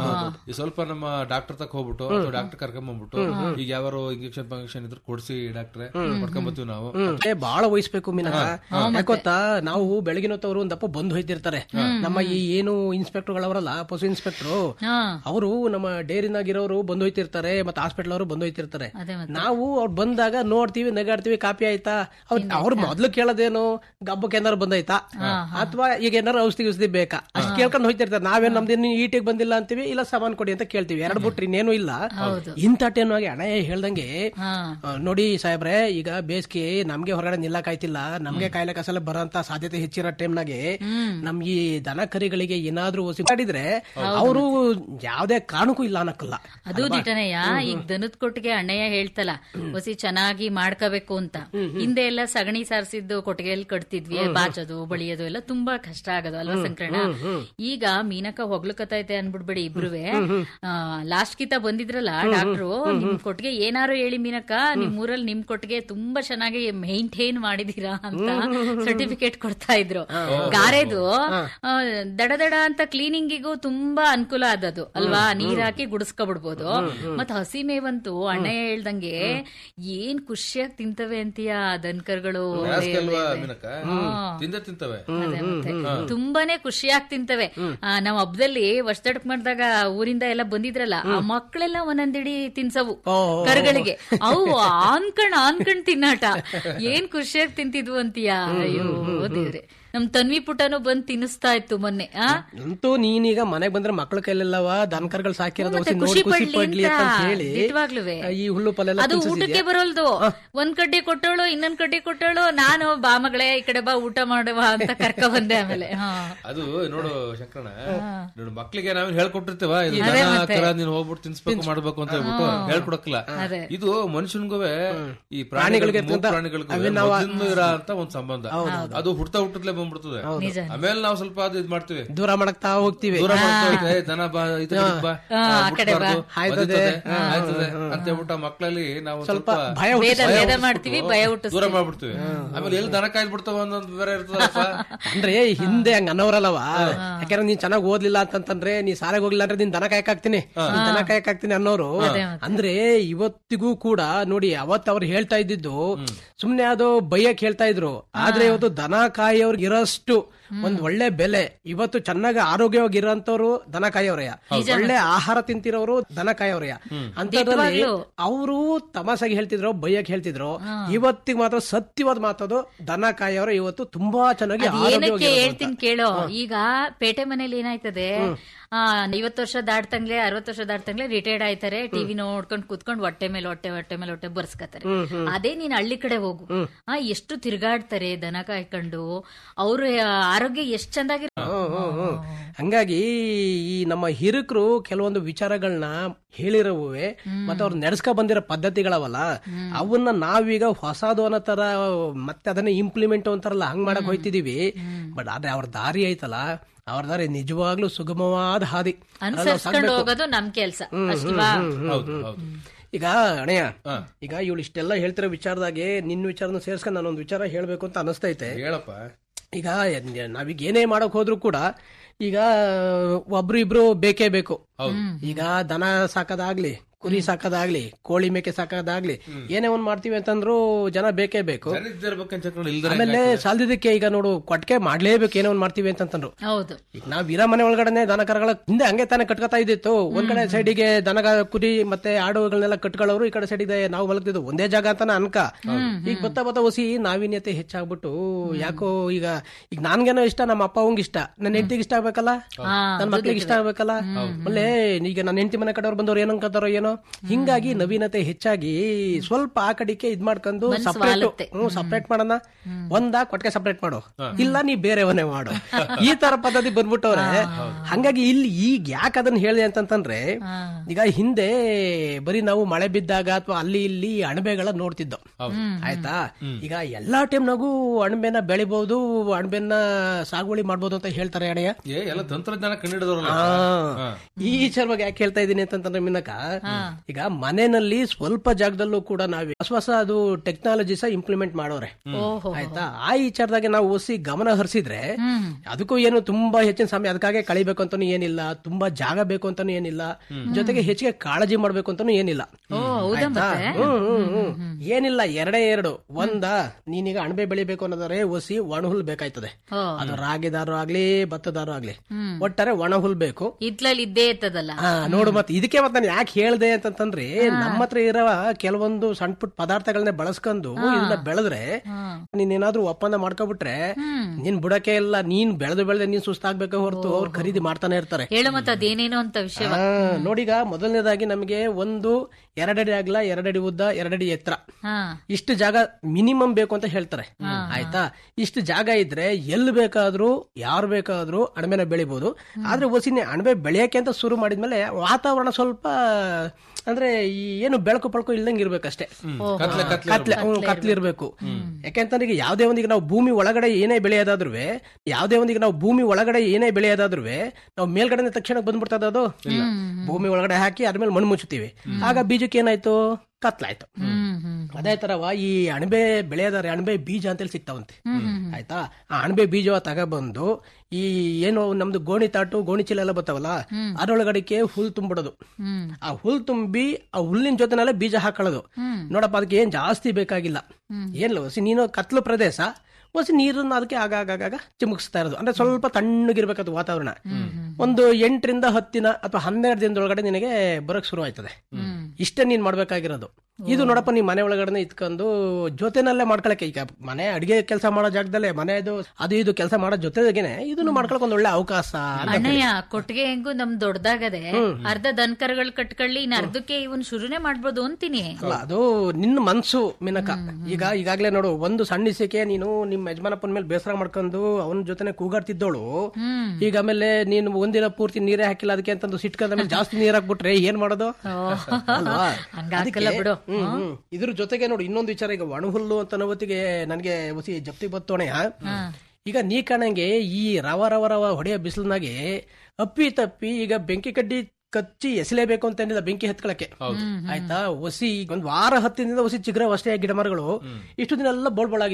ಈ ಸ್ವಲ್ಪ ನಮ್ಮ ಡಾಕ್ಟರ್ ತಕ ಹೋಗ್ಬಿಟ್ಟು ಡಾಕ್ಟರ್ ಕರ್ಕೊಂಡ್ ಬಂದ್ಬಿಟ್ಟು ಈಗ ಯಾವಾರು ಇಂಜೆಕ್ಷನ್ ಪಂಕ್ಷನ್ ಇದ್ರೆ ಕೊಡ್ಸಿ ಡಾಕ್ಟ್ರೆ ಬರ್ಕೊಂಬತ್ತೀವಿ ನಾವು ಏ, ಬಹಳ ವಹಿಸ್ಬೇಕು ಮೀನಕ ಯಾಕೊತ್ತಾ ನಾವು ಬೆಳಗಿನ ಹೊತ್ತವ್ರು ಒಂದಪ್ಪ ಬಂದು ಹೋಯ್ತಿರ್ತಾರೆ ನಮ್ಮ ಈ ಏನು ಇನ್ಸ್ಪೆಕ್ಟರ್ ಗಳವರಲ್ಲ ಪಶು ಇನ್ಸ್ಪೆಕ್ಟರ್ ಹಾ ಅವರು ನಮ್ಮ ಡೈರಿನಾಗಿರೋರು ಬಂದು ಹೋಯ್ತಿರ್ತಾರೆ ಮತ್ತೆ ಹಾಸ್ಪಿಟಲ್ ಅವರು ಬಂದು ಹೋಯ್ತಿರ್ತಾರೆ ಅದೇ ಮತ್ತೆ ನಾವು ಅವ್ರು ಬಂದಾಗ ನೋಡ್ತೀವಿ ನಗಾಡ್ತೀವಿ ಕಾಪಿ ಆಯ್ತಾ ಅವ್ರು ಅವ್ರು ಮೊದ್ಲು ಕೇಳೋದೇನು ಗಬ್ಬಕ್ಕೆ ಏನಾರು ಬಂದೈತಾ ಅಥವಾ ಈಗ ಏನಾರು ಔಷಧಿ ಔಷಧಿ ಬೇಕಾ ಅಷ್ಟು ಕೇಳ್ಕೊಂಡು ಹೋಯ್ತಿರ್ತಾರೆ ನಾವೇನ್ ನಮ್ದೇನು ಈಟಿಗೆ ಬಂದಿಲ್ಲ ಅಂತೀವಿ ಇಲ್ಲ ಸಾಮಾನ್ ಕೊಡಿ ಅಂತ ಕೇಳ್ತೀವಿ ಎರಡು ಬಿಟ್ರಿ ಇನ್ನೇನು ಇಲ್ಲ ಇಂಥ ಟೈಮ್ ಆಗಿ ಹಣ ಹೇಳ್ದಂಗೆ ಹಾ ಆ, ನೋಡಿ ಸಾಹೇಬ್ರೆ ಈಗ ಬೇಸಿಗೆ ನಮ್ಗೆ ಹೊರಗಡೆ ನಿಲ್ಲಕ್ ಆಯ್ತಿಲ್ಲ ನಮ್ಗೆ ಕಾಯಿಲೆ ಕಸಲ ಬರೋಂತ ಸಾಧ್ಯತೆ ಹೆಚ್ಚಿರೋ ಟೈಮ್ನಾಗೆ ನಮ್ ಈ ದನ ಕರಿಗಳಿಗೆ ಏನಾದ್ರೂ ಮಾಡಿದ್ರೆ ಅವರು ಯಾವ್ದೇ ಕಾರಣಕ್ಕೂ ಇಲ್ಲ ಅನ್ನಕ್ಕಲ್ಲ ಅದು ದಿಟನೆಯ ಈಗ ದನದ ಕೊಟ್ಟಿಗೆ ಅಣ್ಣಯ್ಯ ಹೇಳ್ತಲ್ಲ ಹೊಸಿ ಚೆನ್ನಾಗಿ ಮಾಡ್ಕೋಬೇಕು ಅಂತ ಹಿಂದೆ ಎಲ್ಲ ಸಗಣಿ ಸಾರಿಸಿದ್ದು ಕೊಟ್ಟಿಗೆಯಲ್ಲಿ ಕಟ್ತಿದ್ವಿ ಬಾಚೋದು ಬಳಿಯೋದು ಎಲ್ಲ ತುಂಬಾ ಕಷ್ಟ ಆಗೋದು ಅಲ್ವಾ ಸಂಕ್ರಣ ಈಗ ಮೀನಕ ಹೊಗ್ಲಕತೈತೆ ಅನ್ಬಿಡ್ಬೇಡಿ ಇಬ್ರುವೆ ಲಾಸ್ಟ್ ಕಿತ ಬಂದಿದ್ರಲ್ಲ ಡಾಕ್ಟ್ರು ನಿಮ್ ಕೊಟ್ಟಿಗೆ ಏನಾರು ಹೇಳಿ ಮೀನಕ್ಕ ನಿಮ್ ಊರಲ್ಲಿ ನಿಮ್ ಕೊಟ್ಟಿಗೆ ತುಂಬಾ ಚೆನ್ನಾಗಿ ಮೈಂಟೈನ್ ಮಾಡಿದೀರಾ ಅಂತ ಸರ್ಟಿಫಿಕೇಟ್ ಕೊಡ್ತಾ ಇದ್ರು ಗಾರೆದು ಆ, ದಡ ದಡ ಅಂತ ಕ್ಲೀನಿಂಗಿಗೂ ತುಂಬಾ ಅನುಕೂಲ ಆದದು ಅಲ್ವಾ ನೀರ್ ಹಾಕಿ ಗುಡಿಸ್ಕೊಬಿಡ್ಬೋದು ಮತ್ ಹಸಿ ಮೇವಂತೂ ಅಣ್ಣಯ್ಯ ಹೇಳ್ದಂಗೆ ಏನ್ ಖುಷಿಯಾಗಿ ತಿಂತವೆ ಅಂತೀಯ ದನ್ಕರ್ಗಳು ಬ್ಯಾಸ್ಗೆಲ್ವಾ ಮೀನಕ್ಕ ತಿಂದೆ ತಿಂತವೆ ಅದೇ ಮತ್ತೆ. ತುಂಬಾನೇ ಖುಷಿಯಾಗಿ ತಿಂತವೆ ಆ, ನಾವ್ ಹಬ್ಬದಲ್ಲಿ ವರ್ಷದಡ್ಕ್ ಮಾಡಿದಾಗ ಊರಿಂದ ಎಲ್ಲ ಬಂದಿದ್ರಲ್ಲ ಆ ಮಕ್ಕಳೆಲ್ಲ ಒಂದೊಂದಿಡಿ ತಿನ್ಸವು ಕರುಗಳಿಗೆ ಅವು ಆನ್ಕಣ್ ಆನ್ಕಣ್ ತಿನ್ನಾಟ ಏನ್ ಖುಷಿಯಾಗಿ ತಿಂತಿದ್ವು ಅಂತೀಯ ಅಯ್ಯೋ ದೇವ್ರೆ ನಮ್ ತನ್ವಿ ಪುಟನು ಬಂದ್ ತಿನ್ನಿಸ್ತಾ ಇತ್ತು ಮೊನ್ನೆ ಆ ಅಂತೂ ನೀನೀಗ ಮನೆಗ್ ಬಂದ್ರೆ ಮಕ್ಳ ಕೈಲೆಲ್ಲವ ದನಕರ್ಗಳು ಸಾಕಿರೋದು ಮತ್ತೆ ಹೊಸಿ ನೋಡಿ ಖುಷಿ ಖುಷಿ ಪಡ್ಲಿ ಪಡ್ಲಿ ಅಂತ ಅಂತ ಹೇಳಿ ದಿಟ್ವಾಗ್ಲೂವೆ. ಈ ಹುಲ್ಲು ಪಲ್ಲೆಲ್ಲ ಅದು ತಿನ್ಸಿದ್ಯಾ? ಊಟಕ್ಕೆ ಬರೋಲ್ದು ಒಂದ್ ಕಡ್ಡಿ ಕೊಟ್ಟೋಳು ಇನ್ನೊಂದ್ ಕಡ್ಡಿ ಕೊಟ್ಟೋಳು ನಾನು ಬಾ ಮಗಳೇ ಈ ಕಡೆ ಬಾ ಊಟ ಮಾಡುವ ಅಂತ ಕರ್ಕ ಬಂದೆ ಆಮೇಲೆ ಹಾ ಅದು ನೋಡು ಶಂಕರಣ ನೋಡು ಮಕ್ಳಿಗೆ ನಾವೇನ್ ಹೇಳ್ಕೊಟ್ಟಿರ್ತೇವ ಇದು ದನ ಕರ ನೀನ್ ಹೋಗ್ಬಿಟ್ಟು ತಿನ್ಸ್ಬೇಕು ಮಾಡ್ಬೇಕು ಅಂತ ಹೇಳ್ಬಿಟ್ಟು ಹೇಳ್ಕೊಡಕ್ಕಿಲ್ಲ ಅದೇ. ಇದು ಮನುಷ್ಯನ್ಗುವೆ ಈ ಪ್ರಾಣಿಗಳಿಗೆ ಮೂಕ್ ಪ್ರಾಣಿಗಳಿಗೂ ಮೊದ್ಲಿಂದ ಇರೋ ಅಂತ ಒಂದ್ ಸಂಬಂಧ ಅದು ಹುಡ್ತಾ ಹುಟ್ಟದ್ಲೆ ಬಂದ್ಬಿಡ್ತದೆ ಆಮೇಲೆ ನಾವು ಸ್ವಲ್ಪ ಅದು ಇದ್ ಮಾಡ್ತೀವಿ ದೂರ ಮಾಡಕ್ತಾ ಹೋಗ್ತೀವಿ ದೂರ ಮಾಡ್ತೇವೆ, ಏ, ದನ ಬಾ ಈ ಕಡೆ ಬಾ ಆ, ಮುಟ್ಬಾರ್ದು, ಆಯ್ತದೆ. ಒದಿತದೆ, ಆಯ್ತದೆ ಅಂತ ಹೇಳ್ಬಿಟ್ಟು ಆ ಮಕ್ಳಲ್ಲಿ ನಾವು ಸ್ವಲ್ಪ ಭಯ ವೇದ ಭಯ ವೇದ ಹುಟ್ಟಿಸ್ಬಿಟ್ಟು ಮಾಡ್ತೀವಿ ಭಯ ಹುಟ್ಟಿಸ್ತೀವಿ ದೂರ ಮಾಡ್ಬಿಡ್ತೀವಿ ಆಮೇಲೆ ಎಲ್ಲಿ ದನ ಕಾಯ್ದು ಬಿಡ್ತಾವ ಅನ್ನೋದು ಬೇರೆ ಇರ್ತದಪ್ಪ ಅಂದ್ರೆ ಹಿಂದೆ ಹಂಗ ಅನ್ನೋರಲ್ಲವ ಯಾಕಂದ್ರೆ ನೀನ್ ಚೆನ್ನಾಗ್ ಓದ್ಲಿಲ್ಲ ಅಂತಂದ್ರೆ ನೀ ಸಾಲಾಗ ಹೋಗ್ಲಿಲ್ಲ ಅಂದ್ರೆ ನೀನ್ ದನ ಕಾಯಕ್ ಹಾಕ್ತೀನಿ ನೀನ್ ದನ ಕಾಯಕ್ ಹಾಕ್ತೀನಿ ಅನ್ನೋರು ಅಂದ್ರೆ ಇವತ್ತಿಗೂ ಕೂಡ ನೋಡಿ ಅವತ್ ಅವ್ರು ಹೇಳ್ತಾ ಇದ್ದಿದ್ದು ಸುಮ್ನೆ ಅದು ಬೈಯಕ್ ಹೇಳ್ತಾ ಇದ್ರು ಆದ್ರೆ ಇವತ್ತು ದನ ಕಾಯೋರ್ಗೆ ಇರೋಷ್ಟು ಒಂದ್ ಒಳ್ಳೆ ಬೆಲೆ ಇವತ್ತು ಚೆನ್ನಾಗಿ ಆರೋಗ್ಯವಾಗಿರೋಂಥವ್ರು ದನ ಕಾಯೋರಯ್ಯ ಒಳ್ಳೆ ಆಹಾರ ತಿಂತಿರೋರು ದನ ಕಾಯೋರಯ್ಯ ಅಂತದ್ರಲ್ಲಿ ಅವರು ತಮಾಷೆಗೆ ಹೇಳ್ತಿದ್ರು ಬೈಯಕ್ ಹೇಳ್ತಿದ್ರು ಇವತ್ತಿಗೆ ಮಾತ್ರ ಸತ್ಯವಾದ ಮಾತದು ದನ ಕಾಯೋರು ಇವತ್ತು ತುಂಬಾ ಚೆನ್ನಾಗಿ ಅದ್ ಏನಕ್ಕೆ ಆರೋಗ್ಯವಾಗಿ ಹೇಳ್ತೀನಿ ಕೇಳೋ ಈಗ ಪೇಟೆ ಮನೇಲಿ ಏನಾಯ್ತದೆ ಆ ಐವತ್ತು ವರ್ಷ ದಾಟ್ತಂಗ್ಲೆ ಅರವತ್ತು ವರ್ಷ ದಾಟ್ತಂಗ್ಲೆ ರಿಟೈರ್ಡ್ ಆಯ್ತಾರೆ ಟಿವಿ ನೋಡ್ಕೊಂಡ್ ಕುತ್ಕೊಂಡ್ ಹೊಟ್ಟೆ ಮೇಲೆ ಹೊಟ್ಟೆ ಹೊಟ್ಟೆ ಮೇಲೆ ಹೊಟ್ಟೆ ಬರ್ಸ್ಕತಾರೆ ಅದೇ ನೀನ್ ಹಳ್ಳಿ ಕಡೆ ಹೋಗು ಆ ಎಷ್ಟು ತಿರ್ಗಾಡ್ತಾರೆ ದನ ಕಾಯ್ಕೊಂಡು ಅವ್ರ ಆರೋಗ್ಯ ಎಷ್ಟ್ ಚಂದಾಗಿ ಹ್ಮ್, ಹ್ಮ್, ಹ್ಮ್. ಹಂಗಾಗಿ ಈ ನಮ್ಮ ಹಿರಕರು ಕೆಲವೊಂದು ವಿಚಾರಗಳನ್ನ ಹೇಳಿರುವೆ ಮತ್ತೆ ಅವ್ರು ನಡೆಸ್ಕೊ ಬಂದಿರೋ ಪದ್ಧತಿಗಳವಲ್ಲ ಅವನ್ನ ನಾವೀಗ ಹೊಸದು ಅನ್ನೋ ತರ ಮತ್ತೆ ಅದನ್ನ ಇಂಪ್ಲಿಮೆಂಟ್ ಅಂತಾರಲ್ಲ ಹಂಗ್ ಮಾಡಕ್ ಹೋಯ್ತಿದೀವಿ ಬಟ್ ಆದ್ರೆ ಅವ್ರ ದಾರಿ ಐತಲ್ಲ ಅವ್ರ ದಾರಿ ನಿಜವಾಗ್ಲೂ ಸುಗಮವಾದ ಹಾದಿ ಅದ್ರಲ್ಲಿ ನಾವು ಅನುಸರಿಸ್ಕೊಂಡು ಸಾಗ್ಬೇಕು. ಹೋಗೋದು ನಮ್ ಕೆಲ್ಸ ಅಷ್ಟವಾ ಹೌದು ಹೌದು ಈಗ ಅಣಯ್ಯ ಈಗ ಇವಳು ಇಷ್ಟೆಲ್ಲ ಹೇಳ್ತಿರೋ ವಿಚಾರದಾಗೆ ನಿನ್ನ ವಿಚಾರನ ಸೇರ್ಸ್ಕೊಂಡು ನಾನೊಂದು ವಿಚಾರ ಹೇಳ್ಬೇಕು ಅಂತ ಅನಿಸ್ತೈತೆ ಹೇಳಪ್ಪ ಈಗ ನಾವೀಗ ಏನೇ ಮಾಡಕ್ ಹೋದ್ರು ಕೂಡ ಈಗ ಒಬ್ರು ಇಬ್ರು ಬೇಕೇ ಬೇಕು ಈಗ ದನ ಸಾಕೋದಾಗ್ಲಿ ಕುರಿ ಸಾಕೋದಾಗ್ಲಿ ಕೋಳಿ ಮೇಕೆ ಸಾಕೋದಾಗ್ಲಿ ಏನೇ ಒಂದ್ ಮಾಡ್ತೀವಿ ಅಂತಂದ್ರು ಜನ ಬೇಕೇ ಬೇಕು ಇರ್ಬೇಕಂತ ಇಲ್ದ್ರೆ ಆಮೇಲೆ ಸಾಲದಿದ್ದಕ್ಕೆ ಈಗ ನೋಡು ಕೊಟ್ಟಿಗೆ ಮಾಡ್ಲೇಬೇಕು ಏನೋ ಒಂದ್ ಮಾಡ್ತೀವಿ ಅಂತಂದ್ರು ಹೌದು ಈಗ ನಾವ್ ಇರೋ ಮನೆ ಒಳಗಡೆ ದನ ಕರಗಳ ಹಿಂದೆ ಹಂಗೆ ತಾನೇ ಕಟ್ಕೊತಾ ಇದ್ದಿತ್ತು ಒಂದ್ ಕಡೆ ಸೈಡಿಗೆ ದನ ಕುರಿ ಮತ್ತೆ ಆಡುಗಳನ್ನೆಲ್ಲ ಕಟ್ಕೊಳ್ಳೋರು ಈ ಕಡೆ ಸೈಡಿಗೆ ನಾವು ಮಲಗ್ತಿದ್ದು ಒಂದೇ ಜಾಗ ಅಂತಾನೆ ಅನ್ಕ ಈಗ ಬತ್ತಾ ಬತ್ತಾ ಹೊಸಿ ನಾವೀನ್ಯತೆ ಹೆಚ್ಚಾಗ್ಬಿಟ್ಟು ಯಾಕೋ ಈಗ ಈಗ ನನ್ಗೇನೋ ಇಷ್ಟ ನಮ್ಮ ಅಪ್ಪ ಅವಂಗ ಇಷ್ಟ ನನ್ನ ಹೆಂಡತಿಗೆ ಇಷ್ಟ ಆಗ್ಬೇಕಲ್ಲ ನನ್ನ ಮಕ್ಳಿಗೆ ಇಷ್ಟ ಆಗ್ಬೇಕಲ್ಲ ಆಮೇಲೆ ಈಗ ನನ್ನ ಹೆಂಡತಿ ಮನೆ ಕಡೆಯವ್ರು ಬಂದವ್ರು ಏನೋ ಅನ್ಕೋತಾರೋ ಏನೋ ಹಿಂಗಾಗಿ ನವೀನತೆ ಹೆಚ್ಚಾಗಿ ಸ್ವಲ್ಪ ಆ ಕಡೆಗೆ ಇದ್ ಮಾಡ್ಕೊಂಡು ಸಪ್ರೇಟ್ ಹ್ಮ್ ಸಪ್ರೇಟ್ ಮಾಡೋಣ ಒಂದ ಕೊಟ್ಟಿಗೆ ಸಪ್ರೇಟ್ ಮಾಡು ಇಲ್ಲ ನೀ ಬೇರೆವನ್ನೇ ಮಾಡು ಈ ತರ ಪದ್ಧತಿ ಬಂದ್ಬಿಟ್ಟವ್ರೆ ಹಂಗಾಗಿ ಇಲ್ಲಿ ಈಗ ಯಾಕೆ ಅದನ್ನ ಹೇಳಿದೆ ಅಂತಂತಂದ್ರೆ ಈಗ ಹಿಂದೆ ಬರೀ ನಾವು ಮಳೆ ಬಿದ್ದಾಗ ಅಥವಾ ಅಲ್ಲಿ ಇಲ್ಲಿ ಅಣಬೆಗಳ ನೋಡ್ತಿದ್ದೋ ಆಯ್ತಾ ಈಗ ಎಲ್ಲಾ ಟೈಮ್ನಾಗೂ ಅಣಬೆನ ಬೆಳಿಬಹುದು ಅಣಬೆನ ಸಾಗುವಳಿ ಮಾಡ್ಬೋದು ಅಂತ ಹೇಳ್ತಾರೆ ಅಣೆಯ ಏ ಎಲ್ಲ ತಂತ್ರಜ್ಞಾನ ಕಂಡಿಡಿದವ್ರಲ್ಲ ಈ ವಿಚಾರವಾಗಿ ಯಾಕೆ ಹೇಳ್ತಾ ಇದೀನಿ ಅಂತಂತಂದ್ರೆ ಮಿನ್ನಕ ಈಗ ಮನೆಯಲ್ಲಿ ಸ್ವಲ್ಪ ಜಾಗದಲ್ಲೂ ಕೂಡ ನಾವೇ ಹೊಸ ಹೊಸ ಅದು ಟೆಕ್ನಾಲಜಿ ಸಹ ಇಂಪ್ಲಿಮೆಂಟ್ ಮಾಡೋರೆ ಆಯ್ತಾ ಆ ವಿಚಾರದಾಗೆ ನಾವು ಒಸಿ ಗಮನ ಹರಿಸಿದ್ರೆ ಅದಕ್ಕೂ ಏನು ತುಂಬಾ ಹೆಚ್ಚಿನ ಸಮಯ ಅದಕ್ಕಾಗೆ ಕಳಿಬೇಕು ಅಂತಾನು ಏನಿಲ್ಲ ತುಂಬಾ ಜಾಗ ಬೇಕು ಅಂತಾನು ಏನಿಲ್ಲ ಜೊತೆಗೆ ಹೆಚ್ಚಿಗೆ ಕಾಳಜಿ ಮಾಡ್ಬೇಕು ಅಂತಾನು ಏನಿಲ್ಲ ಆಯ್ತಾ? ಹ್ಮ್, ಹ್ಮ್, ಹ್ಮ್. ಏನಿಲ್ಲ ಎರಡೇ ಎರಡು ಒಂದ ನೀನೀಗ ಅಣಬೆ ಬೆಳಿಬೇಕು ಅನ್ನೋದಾರೆ ಒಸಿ ಒಣ ಹುಲ್ ಬೇಕಾಯ್ತದೆ ಅದು ರಾಗಿದಾರು ಆಗ್ಲಿ ಭತ್ತದಾರು ಆಗ್ಲಿ ಒಟ್ಟಾರೆ ಒಣ ಹುಲ್ ಬೇಕು ಇದ್ಲಲ್ಲಿ ಇದ್ದೇ ಇರ್ತದಲ್ಲ ಹಾ ನೋಡು ಮತ್ತೆ ಇದಕ್ಕೆ ಮತ್ತೆ ನಾನು ಯಾಕೆ ಹೇಳ್ದೆ ಅಂತಂತಂದ್ರೆ ನಮ್ಮ ಹತ್ರ ಇರೋ ಕೆಲವೊಂದು ಸಣ್ಣ ಪುಟ್ಟ ಪದಾರ್ಥಗಳನ್ನ ಬಳಸ್ಕೊಂಡು ಇದನ್ನ ಬೆಳೆದ್ರೆ ನೀನ್ ಏನಾದ್ರೂ ಒಪ್ಪಂದ ಮಾಡ್ಕೊಬಿಟ್ರೆ ನೀನ್ ಬುಡಕೆ ಇಲ್ಲ ನೀನ್ ಬೆಳೆದು ಬೆಳೆದ ನೀನ್ ಸುಸ್ತಾಗ್ಬೇಕೆ ಹೊರತು ಅವ್ರು ಖರೀದಿ ಮಾಡ್ತಾನೆ ಇರ್ತಾರೆ ಹೇಳು ಮತ್ತೆ ಅದೇನೇನೋ ಅಂತ ವಿಷಯ ಆ, ನೋಡೀಗ ಮೊದಲನೇದಾಗಿ ನಮಗೆ ಒಂದು ಎರಡಡಿ ಅಗಲ ಎರಡಡಿ ಉದ್ದ ಎರಡಡಿ ಎತ್ತರ ಹಾ ಇಷ್ಟು ಜಾಗ ಮಿನಿಮಮ್ ಬೇಕು ಅಂತ ಹೇಳ್ತಾರೆ ಆಯ್ತಾ ಇಷ್ಟು ಜಾಗ ಇದ್ರೆ ಎಲ್ಲಿ ಬೇಕಾದ್ರೂ ಯಾರು ಬೇಕಾದ್ರೂ ಅಣಬೆನ ಬೆಳಿಬಹುದು ಆದ್ರೆ ಒಸಿನಿ ಅಣಬೆ ಬೆಳೆಯಕ್ಕೆ ಅಂತ ಶುರು ಮಾಡಿದ್ಮೇಲೆ ವಾತಾವರಣ ಸ್ವಲ್ಪ ಅಂದ್ರೆ ಈ ಏನು ಬೆಳಕು ಪಳಕು ಇಲ್ದಂಗೆ ಇರ್ಬೇಕಷ್ಟೇ ಕತ್ಲೆ ಕತ್ಲೆ ಕತ್ಲೆ ಹ್ಮ್, ಕತ್ಲಿರ್ಬೇಕು ಯಾಕೆಂತಂದ್ರೆ ಈಗ ಯಾವ್ದೇ ಒಂದಿಗೆ ನಾವು ಭೂಮಿ ಒಳಗಡೆ ಏನೇ ಬೆಳೆಯೋದಾದ್ರೂ ಯಾವ್ದೇ ಒಂದಿಗೆ ನಾವು ಭೂಮಿ ಒಳಗಡೆ ಏನೇ ಬೆಳೆಯೋದಾದ್ರೂ ನಾವು ಮೇಲ್ಗಡೆ ತಕ್ಷಣ ಬಂದ್ಬಿಡ್ತದ ಅದು ಭೂಮಿ ಒಳಗಡೆ ಹಾಕಿ ಅದ್ಮೇಲೆ ಮಣ್ಣು ಮುಚ್ಚುತ್ತೀವಿ ಆಗ ಬೀಜಕ್ಕೆ ಏನಾಯ್ತು ಕತ್ಲಾಯ್ತು ಹ್ಮ್ ಹ್ಮ್ ಅದೇ ತರವ ಈ ಅಣಬೆ ಬೆಳೆಯದಾರೆ ಅಣಬೆ ಬೀಜ ಅಂತೇಳಿ ಸಿಗ್ತಾವಂತೆ ಆಯ್ತಾ ಆ ಅಣಬೆ ಬೀಜ ತಗೊಬಂದು ಈ ಏನು ನಮ್ದು ಗೋಣಿ ತಾಟು ಗೋಣಿ ಚೀಲ ಎಲ್ಲ ಬರ್ತಾವಲ್ಲ ಅದ್ರೊಳಗಡೆಗೆ ಹುಲ್ ತುಂಬಿಡೋದು ಆ ಹುಲ್ ತುಂಬಿ ಆ ಹುಲ್ಲಿನ ಜೊತೆನಲ್ಲೇ ಬೀಜ ಹಾಕೊಳ್ಳೋದು ನೋಡಪ್ಪ ಅದಕ್ಕೆ ಏನ್ ಜಾಸ್ತಿ ಬೇಕಾಗಿಲ್ಲ ಏನಿಲ್ಲ ಹೊಸಿ ನೀನು ಕತ್ಲು ಪ್ರದೇಶ ಹೊಸಿ ನೀರನ್ನ ಅದಕ್ಕೆ ಆಗಾಗ ಚಿಮುಕಿಸ್ತಾ ಇರೋದು ಅಂದ್ರೆ ಸ್ವಲ್ಪ ತಣ್ಣಗಿರ್ಬೇಕದು ವಾತಾವರಣ ಒಂದು ಎಂಟರಿಂದ ಹತ್ತಿನ ಅಥವಾ ಹನ್ನೆರಡು ದಿನದೊಳಗಡೆ ನಿನಗೆ ಬರಕ್ ಶುರು ಆಯ್ತದೆ ಇಷ್ಟೇ ನೀನ್ ಮಾಡ್ಬೇಕಾಗಿರೋದು ಇದು ನೋಡಪ್ಪ ನೀ ಮನೆ ಒಳಗಡೆ ಇತ್ಕೊಂಡು ಜೊತೆನಲ್ಲೇ ಮಾಡ್ಕೊಳಕ್ಕೆ ಈಗ ಮನೆ ಅಡಿಗೆ ಕೆಲಸ ಮಾಡೋ ಜಾಗದಲ್ಲೇ ಮನೆದು ಅದು ಇದು ಕೆಲಸ ಮಾಡೋ ಜೊತೆಗೇನೆ ಇದನ್ನು ಮಾಡ್ಕೊಳಕ್ ಒಂದ್ ಒಳ್ಳೆ ಅವಕಾಶ ಅಂತ ಅಣ್ಣಯ್ಯ ಕೊಟ್ಟಿಗೆ ಹೆಂಗು ನಮ್ ದೊಡ್ಡದಾಗದೆ ಅರ್ಧ ದನಕರುಗಳು ಕಟ್ಕೊಳ್ಳಿ ಇನ್ ಅರ್ಧಕ್ಕೆ ಇವನ್ ಶುರುನೇ ಮಾಡ್ಬೋದು ಅಂತೀನಿ ಅಲ್ಲ ಅದು ನಿನ್ನ ಮನ್ಸು ಮಿನಕ ಈಗ ಈಗಾಗ್ಲೇ ನೋಡು ಒಂದು ಸಣ್ಣ ಇಸಿಕೆ ನೀನು ನಿಮ್ಮ ಯಜಮಾನಪ್ಪನ ಮೇಲೆ ಬೇಸರ ಮಾಡ್ಕೊಂಡು ಅವನ ಜೊತೆನೆ ಕೂಗಾಡ್ತಿದ್ದೋಳು ಈಗ ಆಮೇಲೆ ನೀನು ಒಂದಿನ ಪೂರ್ತಿ ನೀರೇ ಹಾಕಿಲ್ಲ ಅದಕ್ಕೆ ಅಂತಂದು ಸಿಟ್ಕೊಂಡ ಮೇಲೆ ಜಾಸ್ತಿ ನೀರ್ ಹಾಕ್ಬಿಟ್ರೆ ಏನ್ ಮಾಡೋದು ಅಲ್ವಾ? ಹಂಗಾಗಲ್ಲ ಅದಕ್ಕೆ- ಬಿಡು ಹ್ಮ್, ಹ್ಮ್. ಇದ್ರ ಜೊತೆಗೆ ನೋಡಿ ಇನ್ನೊಂದು ವಿಚಾರ ಈಗ ಒಣಹುಲ್ಲು ಅಂತ ಹೊತ್ತಿಗೆ ನನಗೆ ಹೊಸಿ ಜಪ್ತಿ ಬತ್ತೋಣೆಯ ಈಗ ನೀ ಕಾಣಂಗೆ ಈ ರವ ರವ ರವ ಹೊಡೆಯೋ ಬಿಸಿಲಿನಾಗೆ ಅಪ್ಪಿ ತಪ್ಪಿ ಈಗ ಬೆಂಕಿ ಕಡ್ಡಿ ಕಚ್ಚಿ ಎಸಲೇಬೇಕು ಅಂತ ಏನಿಲ್ಲ ಬೆಂಕಿ ಹತ್ಕೊಳಕ್ಕೆ ಆಯ್ತಾ ಒಸಿ ಈಗ ಒಂದ್ ವಾರ ಹತ್ತಿನಿಂದ ಒಸಿ ಚಿಗ್ರ ಅಷ್ಟೇ ಗಿಡ ಮರಗಳು ಇಷ್ಟು ದಿನ ಎಲ್ಲ ಬೋಳ್ಬೋಳಾಗಿತ್ತು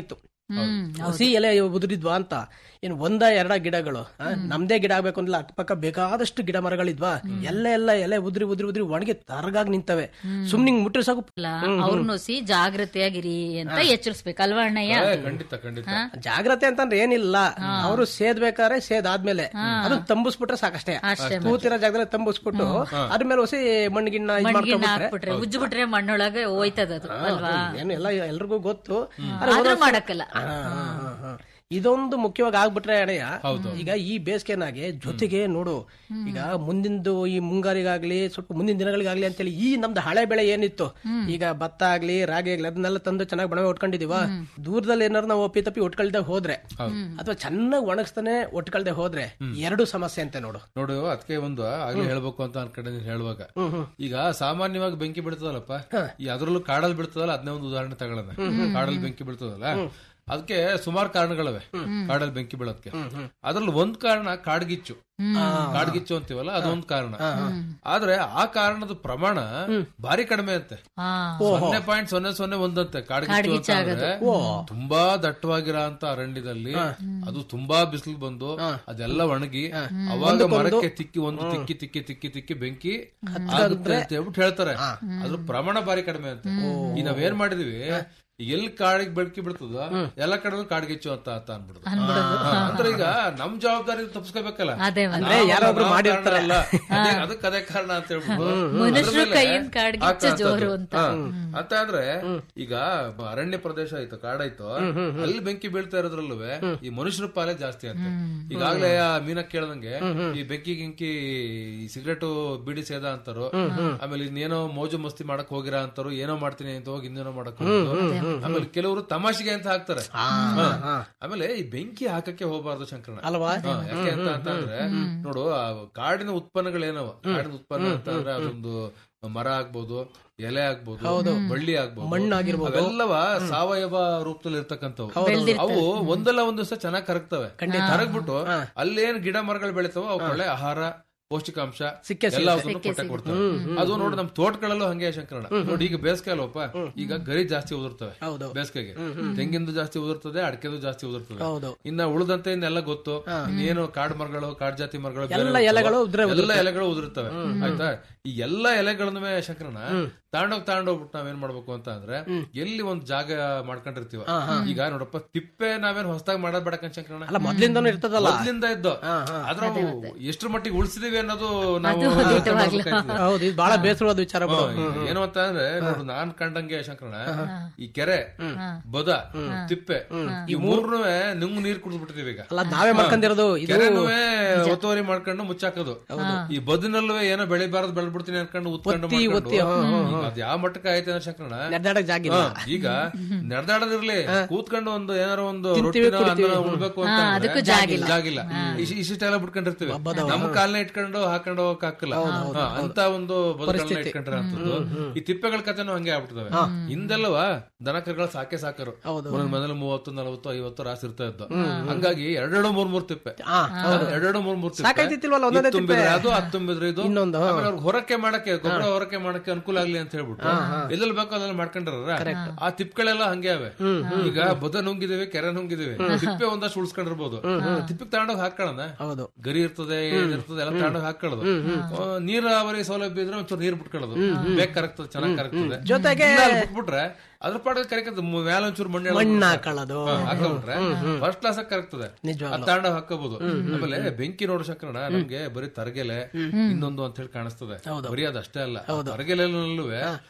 ಹಸಿ ಎಲೆ ಉದುರಿದ್ವಾ ಅಂತ ಏನ್ ಒಂದ ಎರಡ ಗಿಡಗಳು ಆ, ನಮ್ದೇ ಗಿಡ ಆಗ್ಬೇಕು ಅಂದಿಲ್ಲ ಅಕ್ಕಪಕ್ಕ ಬೇಕಾದಷ್ಟು ಗಿಡ ಮರಗಳಿದ್ವಾ ಎಲ್ಲ ಎಲ್ಲ ಎಲೆ ಉದ್ರಿ ಉದ್ರಿ ಉದ್ರಿ ಒಣಗಿ ತರಗಾಗಿ ನಿಂತವೆ ಸುಮ್ನೆ ಹಿಂಗ್ ಮುಟ್ರೆ ಸಾಕು ಅಲ್ಲ ಅವ್ರನ್ನ ಸಿ ಜಾಗೃತಿಯಾಗಿರಿ ಅಂತ ಎಚ್ಚರಿಸ್ಬೇಕು ಅಲ್ವಾ ಅಣ್ಣಯ್ಯ ಏ, ಖಂಡಿತ ಖಂಡಿತ ಜಾಗ್ರತೆ ಅಂತಂದ್ರೆ ಏನಿಲ್ಲ ಅವರು ಸೇದ್ಬೇಕಾದ್ರೆ ಸೇದಾದ್ಮೇಲೆ ಅದನ್ನ ತಂಬಿಸ್ಬಿಟ್ರೆ ಸಾಕಷ್ಟೇ ಕೂತಿರೋ ಜಾಗದಲ್ಲಿ ತಂಬಿಸ್ಬಿಟ್ಟು ಅದ್ರ ಮೇಲೆ ಹೊಸಿ ಮಣ್ಣಿಗಿನ್ನ ಇದ್ ಮಣ್ಣಿಗೆ ಮಾಡ್ಕೊಂಡ್ಬಿಟ್ರೆ ಹಾಕ್ಬಿಟ್ರೆ ಉಜ್ಜು ಬಿಟ್ರೆ ಮಣ್ಣೊಳಗೆ ಹೋಯ್ತದ ಅದು ಅಲ್ವಾ ಏನು ಎಲ್ಲ ಎಲ್ರಿಗೂ ಗೊತ್ತು ಆದ್ರೂ ಮಾಡಕ್ಕಲ್ಲ ಹಾ, ಹಾ, ಹಾ, ಹಾ. ಇದೊಂದು ಮುಖ್ಯವಾಗಿ ಆಗ್ಬಿಟ್ರೆ ಅಣಯ್ಯ ಈಗ ಈ ಬೇಸಿಗೆನಾಗೆ ಜೊತೆಗೆ ನೋಡು ಈಗ ಮುಂದಿಂದು ಈ ಮುಂಗಾರಿಗಾಗ್ಲಿ ಸ್ವಲ್ಪ ಮುಂದಿನ ದಿನಗಳಿಗಾಗ್ಲಿ ಅಂತೇಳಿ ಈ ನಮ್ದು ಹಳೆ ಬೆಳೆ ಏನಿತ್ತು ಈಗ ಭತ್ತ ಆಗ್ಲಿ ರಾಗಿ ಆಗ್ಲಿ ಅದನ್ನೆಲ್ಲ ತಂದು ಚೆನ್ನಾಗಿ ಬಣವೆ ಉಟ್ಕೊಂಡಿದೀವ ದೂರದಲ್ಲಿ ಏನಾದ್ರು ನಾವು ಒಪ್ಪಿ ತಪ್ಪಿ ಉಟ್ಕೊಳ್ದೆ ಹೋದ್ರೆ ಅಥವಾ ಚೆನ್ನಾಗಿ ಒಣಗಿಸ್ತಾನೆ ಉಟ್ಕೊಳ್ದೆ ಹೋದ್ರೆ ಎರಡು ಸಮಸ್ಯೆ ಅಂತೆ ನೋಡು ನೋಡು ಅದಕ್ಕೆ ಒಂದು ಆಗ್ಲೇ ಹೇಳ್ಬೇಕು ಅಂತ ಅನ್ಕೊಂಡಿದ್ದೀನಿ ಹೇಳುವಾಗ ಈಗ ಸಾಮಾನ್ಯವಾಗಿ ಬೆಂಕಿ ಬಿಡ್ತದಲ್ಲಪ್ಪ ಈ ಅದ್ರಲ್ಲೂ ಕಾಡಲ್ಲಿ ಬಿಡ್ತದಲ್ಲ ಅದನ್ನೇ ಒಂದು ಉದಾಹರಣೆ ತಗೊಳ್ಳೋಣ ಕಾಡಲ್ಲಿ ಬೆಂಕಿ ಬಿಡ್ತದಲ್ಲ ಅದಕ್ಕೆ ಸುಮಾರು ಕಾರಣಗಳಿವೆ ಕಾಡಲ್ಲಿ ಬೆಂಕಿ ಬೀಳೋದಕ್ಕೆ ಅದ್ರಲ್ಲಿ ಒಂದ್ ಕಾರಣ ಕಾಡ್ಗಿಚ್ಚು ಕಾಡ್ಗಿಚ್ಚು ಅಂತೀವಲ್ಲ ಅದೊಂದ್ ಕಾರಣ ಆದ್ರೆ ಆ ಕಾರಣದ ಪ್ರಮಾಣ ಭಾರಿ ಕಡಿಮೆ ಅಂತೆ ಹಾ ಸೊನ್ನೆ ಪಾಯಿಂಟ್ ಸೊನ್ನೆ ಸೊನ್ನೆ ಒಂದಂತೆ ಕಾಡ್ಗಿಚ್ಚು ಅಂತ ಅಂದ್ರೆ ತುಂಬಾ ದಟ್ಟವಾಗಿರೋ ಅಂತ ಅರಣ್ಯದಲ್ಲಿ ಅದು ತುಂಬಾ ಬಿಸಿಲು ಬಂದು ಅದೆಲ್ಲ ಒಣಗಿ ಅವಾಗ ಮರಕ್ಕೆ ತಿಕ್ಕಿ ಒಂದು ತಿಕ್ಕಿ ತಿಕ್ಕಿ ತಿಕ್ಕಿ ತಿಕ್ಕಿ ಬೆಂಕಿ ಆಗುತ್ತೆ ಅಂತ ಹೇಳ್ಬಿಟ್ಟು ಹೇಳ್ತಾರೆ ಅದ್ರ ಪ್ರಮಾಣ ಭಾರಿ ಕಡಿಮೆ ಅಂತೆ ಈ ನಾವೇನ್ ಮಾಡಿದೀವಿ ಎಲ್ಲಿ ಕಾಡಿಗೆ ಬೆಳಕಿ ಬಿಡ್ತದ ಎಲ್ಲ ಕಡೆ ಕಾಡ್ಗಿಚ್ಚು ಅಂತ ಅಂತ ಅನ್ಬಿಡುದು ಹಾ, ಅಂದ್ರೆ ಈಗ ನಮ್ ಜವಾಬ್ದಾರಿ ತಪ್ಪಿಸ್ಕೋಬೇಕಲ್ಲ ಅದೇ ಮತ್ತೆ. ಅಂದ್ರೆ ಯಾರೊಬ್ರು ಮಾಡಿರ್ತಾರಲ್ಲ ಅದೇ- ಅದಕ್ಕೆ ಅದೇ ಕಾರಣ ಅಂತ ಹೇಳ್ಬಿಟ್ಟು ಮನುಷ್ಯರು ಅದ್ರ ಮೇಲೆ ಕೈಯಿಂದ ಕಾಡ್ಗಿಚ್ಚು ಆಗ್ತಾ ಇರ್ತದ್ದು. ಜೋರು ಅಂತ. ಹಾ. ಅಂತ ಅಂದ್ರೆ ಈಗ ಬ- ಅರಣ್ಯ ಪ್ರದೇಶ ಆಯ್ತು ಕಾಡಾಯ್ತು ಅಲ್ಲಿ ಬೆಂಕಿ ಬೀಳ್ತಾ ಇರೋದ್ರಲ್ಲೂ ಈ ಮನುಷ್ಯರ ಪಾಲೇ ಜಾಸ್ತಿ ಅಂತ ಈಗಾಗ್ಲೇ ಆ ಮೀನ ಕೇಳ್ದಂಗೆ ಈ ಬೆಂಕಿ ಗಿಂಕಿ ಈ ಸಿಗರೇಟ್ ಬೀಡಿ ಸೇದ ಅಂತಾರು ಆಮೇಲೆ ಇನ್ನೇನೋ ಮೋಜು ಮಸ್ತಿ ಮಾಡಕ್ ಹೋಗಿರ ಅಂತಾರು ಏನೋ ಮಾಡ್ತೀನಿ ಅಂತ ಹೋಗಿ ಇನ್ನೇನೋ ಮಾಡಕ್ ಹೋಗೋದು ಆಮೇಲೆ ಕೆಲವರು ತಮಾಷೆಗೆ ಅಂತ ಹಾಕ್ತಾರೆ ಹಾ. ಆಮೇಲೆ ಈ ಬೆಂಕಿ ಹಾಕಕ್ಕೆ ಹೋಗಬಾರ್ದು ಶಂಕರಣ ಅಲ್ವಾ ಹಾ, ಯಾಕೆ ಅಂತ ಅಂತಂದ್ರೆ ನೋಡು ಆ ಕಾಡಿನ ಉತ್ಪನ್ನಗಳೇನವ ಕಾಡಿನ ಉತ್ಪನ್ನ ಅಂತ ಅಂದ್ರೆ ಅದೊಂದು ಮರ ಆಗ್ಬೋದು ಎಲೆ ಆಗ್ಬೋದು ಬಳ್ಳಿ ಆಗ್ಬೋದು ಮಣ್ಣಾಗಿರ್ಬೋದು. ಅವೆಲ್ಲವ ಸಾವಯವ ರೂಪದಲ್ಲಿ ಇರ್ತಕ್ಕಂಥವು ಅವು ಒಂದಲ್ಲ ಒಂದ್ ದಿವಸ ಚೆನ್ನಾಗಿ ಕರಗ್ತವೆ ಕರಗ್ಬಿಟ್ಟು ಅಲ್ಲೇನ್ ಗಿಡ ಮರಗಳು ಬೆಳಿತಾವ ಅವು ಒಳ್ಳೆ ಆಹಾರ ಪೌಷ್ಟಿಕಾಂಶ ಸಿಕ್ಕೇ ಎಲ್ಲ ಅದನ್ನು ಕೊಟ್ಟೆ ಕೊಡ್ತವೆ ಅದು ನೋಡು ನಮ್ ತೋಟಗಳಲ್ಲೂ ಹಂಗೆ ಶಂಕರಣ ನೋಡಿ ಈಗ ಬೇಸಿಗೆ ಅಲ್ವಪ್ಪ ಈಗ ಗರಿ ಜಾಸ್ತಿ ಉದುರ್ತವೆ ಹೌದು. ಬೇಸಿಗೆಗೆ ತೆಂಗಿಂದು ಜಾಸ್ತಿ ಉದುರ್ತದೆ ಅಡಕೆದು ಜಾಸ್ತಿ ಉದುರ್ತದೆ ಹೌದು. ಇನ್ನ ಉಳಿದಂತೆ ಇನ್ನೆಲ್ಲ ಗೊತ್ತು ಏನು ಕಾಡ್ ಮರಗಳು ಕಾಡ್ ಜಾತಿ ಮರಗಳು ಬೇರೆ ಎಲ್ಲ ಇರ್ತಾವ. ಎಲೆಗಳು ಉದುರೇ ಎಲ್ಲ ಎಲೆಗಳು ಉದುರ್ತವೆ ಆಯ್ತಾ ಈ ಎಲ್ಲಾ ಎಲೆಗಳನ್ನ ಶಂಕರಣ ತಾಂಡೋಗ್ ತಾಂಡೋಗ್ಬಿಟ್ಟು ನಾವೇನ್ ಮಾಡ್ಬೇಕು ಅಂತ ಅಂದ್ರೆ ಎಲ್ಲಿ ಒಂದ್ ಜಾಗ ಮಾಡ್ಕೊಂಡಿರ್ತೀವ ಈಗ ನೋಡಪ್ಪ ತಿಪ್ಪೆ ನಾವೇನ್ ಹೊಸದಾಗಿ ಮಾಡೋದ್ ಬೇಡಕಂತ ಶಂಕರಣ ಅಲ್ಲ ಮೊದ್ಲಿಂದನೂ ಇರ್ತದಲ್ಲ ಮೊದ್ಲಿಂದ ಇದ್ದು ಆದ್ರ ಅವು ಎಷ್ಟ್ರ ಮಟ್ಟಿಗೆ ಉಳಿಸಿದೀವಿ ಅನ್ನೋದು ನಾವು ಅರ್ಥ ಮಾಡ್ಬೇಕಾಯ್ತದೆ. ಹೌದು ಇದು ಬಹಳ ಬೇಸರವಾದ ವಿಚಾರ ಬಿಡು. ಹ್ಮ್. ಏನು ಅಂತ ಅಂದ್ರೆ ನೋಡು ನಾನ್ ಕಂಡಂಗೆ ಶಂಕರಣ ಈ ಕೆರೆ ಬದ ತಿಪ್ಪೆ ಈ ಮೂರ್ನು ನುಂಗ್ ನೀರ್ ಕುಡಿದ್ಬಿಟ್ಟಿದೀವಿ ಈಗ ಅಲ್ಲ ನಾವೇ ಮಾಡ್ಕೊಂಡಿರೋದು ಇದು ಕೆರೆನೂ ಒತ್ತುವರಿ ಮಾಡ್ಕೊಂಡು ಮುಚ್ಚಾಕೋದು ಈ ಬದಿನಲ್ಲೂ ಏನೋ ಬೆಳಿಬಾರದು ಬೆಳ್ಬಿಡ್ತೀನಿ ಅನ್ಕೊಂಡು ಉತ್ಕೊಂಡು ಒತ್ತಿ, ಒತ್ತಿ, ಮಾಡ್ಕೊಂಡು ಈಗ ಅದ್ ಯಾವ ಮಟ್ಟಕ್ಕೆ ಆಯ್ತು ಅಂದ್ರೆ ಶಂಕರಣ ನೆಡ್ದಾಡಕ್ ಜಾಗ ಇಲ್ಲ ಹಾ, ಈಗ ನಡೆದಾಡದಿರ್ಲಿ ಕೂತ್ಕೊಂಡು ಒಂದು ಏನಾರ ಒಂದು ರೊಟ್ಟಿನ ಅನ್ನನ ಉಣ್ಬೇಕು ಅಂತ ಅಂದ್ರೆ ಜಾಗಿಲ್ಲ ಇಶ್- ಇಷ್ಟಿಷ್ಟೆಲ್ಲ ಬಿಟ್ಕೊಂಡಿರ್ತೀವಿ ನಮ್ ಕಾಲ್ನ ಇಟ್ಕೊಂಡು ಹಾಕೊಂಡು ಹೋಗಕ್ ಹಾಕಲ್ಲ ಹಾ, ಅಂತ ಒಂದು ಬದುಕನ್ನ ಇಟ್ಕೊಂಡ್ರೆ ಅಂತದ್ದು ಈ ತಿಪ್ಪೆಗಳ ಕಥೆನೂ ಹಂಗೆ ಆಗ್ಬಿಡ್ತವೆ ಹಿಂದೆಲ್ಲವ ದನ ಕರುಗಳ ಸಾಕೆ ಸಾಕರು ಒಂದೊಂದ್ ಮನೇಲಿ ಮೂವತ್ತು ನಲವತ್ತು ಐವತ್ತು ರಾಸ್ ಇರ್ತಾ ಇದ್ದು ಹಂಗಾಗಿ ಎರಡೆರಡು ಮೂರ್ ಮೂರ್ ತಿಪ್ಪೆ ಎರಡೆರಡು ಮೂರ್ ಮೂರ್ ತಿಪ್ಪೆ ಸಾಕಾಯ್ತಿತ್ತಿಲ್ವಲ್ಲ ಒಂದೊಂದೇ ಇದ್ ತುಂಬಿದ್ರೆ ಅದು ಅದ್ ತುಂಬಿದ್ರೆ ಇದು ಇನ್ನೊಂದು, ಆಮೇಲೆ ಅವ್ರಿಗೆ ಹೊರಕ್ಕೆ ಮಾಡಕ್ಕೆ ಗೊಬ್ಬರ ಹೊರಕ್ಕೆ ಮಾಡಕ್ಕೆ ಅನುಕೂಲ ಆಗ್ಲಿ ಅಂತ ಹೇಳ್ಬಿಟ್ಟು ಎಲ್ಲೆಲ್ಲಿ ಬೇಕೋ ಅಲ್ಲೆಲ್ಲ ಮಾಡ್ಕೊಂಡ್ರ ಆ ತಿಪ್ಪೆಗಳೆಲ್ಲ ಹಂಗೆ ಅವೆ ಈಗ ಬದ ನುಂಗಿದಿವಿ ಕೆರೆ ನುಂಗಿದಿವಿ ತಿಪ್ಪೆ ಒಂದಷ್ಟು ಉಳಿಸ್ಕೊಂಡಿರ್ಬೋದು ತಿಪ್ಪಿಗೆ ತಗೊಂಡೋಗಿ ಹಾಕೊಳ್ಳೋಣ ಹೌದು ಗರಿ ಇರ್ತದೆ ಏನ್ ಇರ್ತದೆ ಎಲ್ಲ ತಗೊಂಡೋಗಿ ಹಾಕೊಳ್ಳೋದು ಆ, ನೀರಾವರಿ ಸೌಲಭ್ಯ ಇದ್ರೆ ಒಂಚೂರು ನೀರ್ ಬಿಟ್ಕೊಳ್ಳೋದು ಬೇಗ ಕರಗ್ತದೆ ಚೆನ್ನಾಗಿ ಕರಗ್ತದೆ ಜೊತೆಗೆ ಇಲ್ಲ ಅಲ್ಲಿ ಬಿಟ್ಬಿಟ್ರೆ ಅದ್ರ ಪಾಡ ಕರಿಕದ ಮೇಲೆ ಒಂಚೂರು ಮಣ್ಣು ಎಳ್ದು ಮಣ್ಣು ಹಾಕೊಳ್ಳೋದು ಹಾ, ಹಾಕೊಂಡ್ಬಿಟ್ರೆ ಫಸ್ಟ್ ಕ್ಲಾಸ್ ಕರಗ್ತದೆ ನಿಜವಾಗ್ಲೂ. ಅದ್ ತಾಂಡ ಹಾಕೋಬಹುದು ಆಮೇಲೆ ಬೆಂಕಿ ನೋಡು ಶಂಕರಣ ನಮ್ಗೆ ಬರೀ ತರಗೆಲೆ ಇನ್ನೊಂದು ಅಂತ ಹೇಳಿ ಕಾಣಿಸ್ತದೆ ಬರೀ ಅದಷ್ಟೇ ಅಲ್ಲ ತರಗೆಲೆನಲ್ಲೂ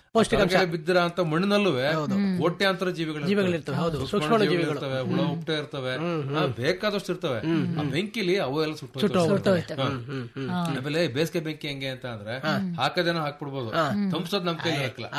ಬಿದ್ದಿರ ಅಂತ ಮಣ್ಣಿನಲ್ಲೂ ಕೋಟ್ಯಾಂತರ ಜೀವಿಗಳು ಜೀವಿಗಳಿರ್ತವೆ, ಹೌದು. ಸೂಕ್ಷ್ಮ ಜೀವಿಗಳು ಇರ್ತವೆ ಹುಳ ಉಪ್ಟೆ ಇರ್ತವೆ ಹಾ, ಬೇಕಾದಷ್ಟು ಇರ್ತವೆ ಆ ಬೆಂಕಿಲಿ ಅವು ಎಲ್ಲ ಸುಟ್ಟು ಆಮೇಲೆ ಬೇಸಿಗೆ ಬೆಂಕಿ ಹೆಂಗೆ ಅಂತ ಅಂದ್ರೆ ಹಾಕದೇನೋ ಹಾಕ್ಬಿಡ್ಬೋದು ತಂಪ್ಸೋದ್ ನಮ್ ಕೈಲಿ ಹಾಕಲ್ಲ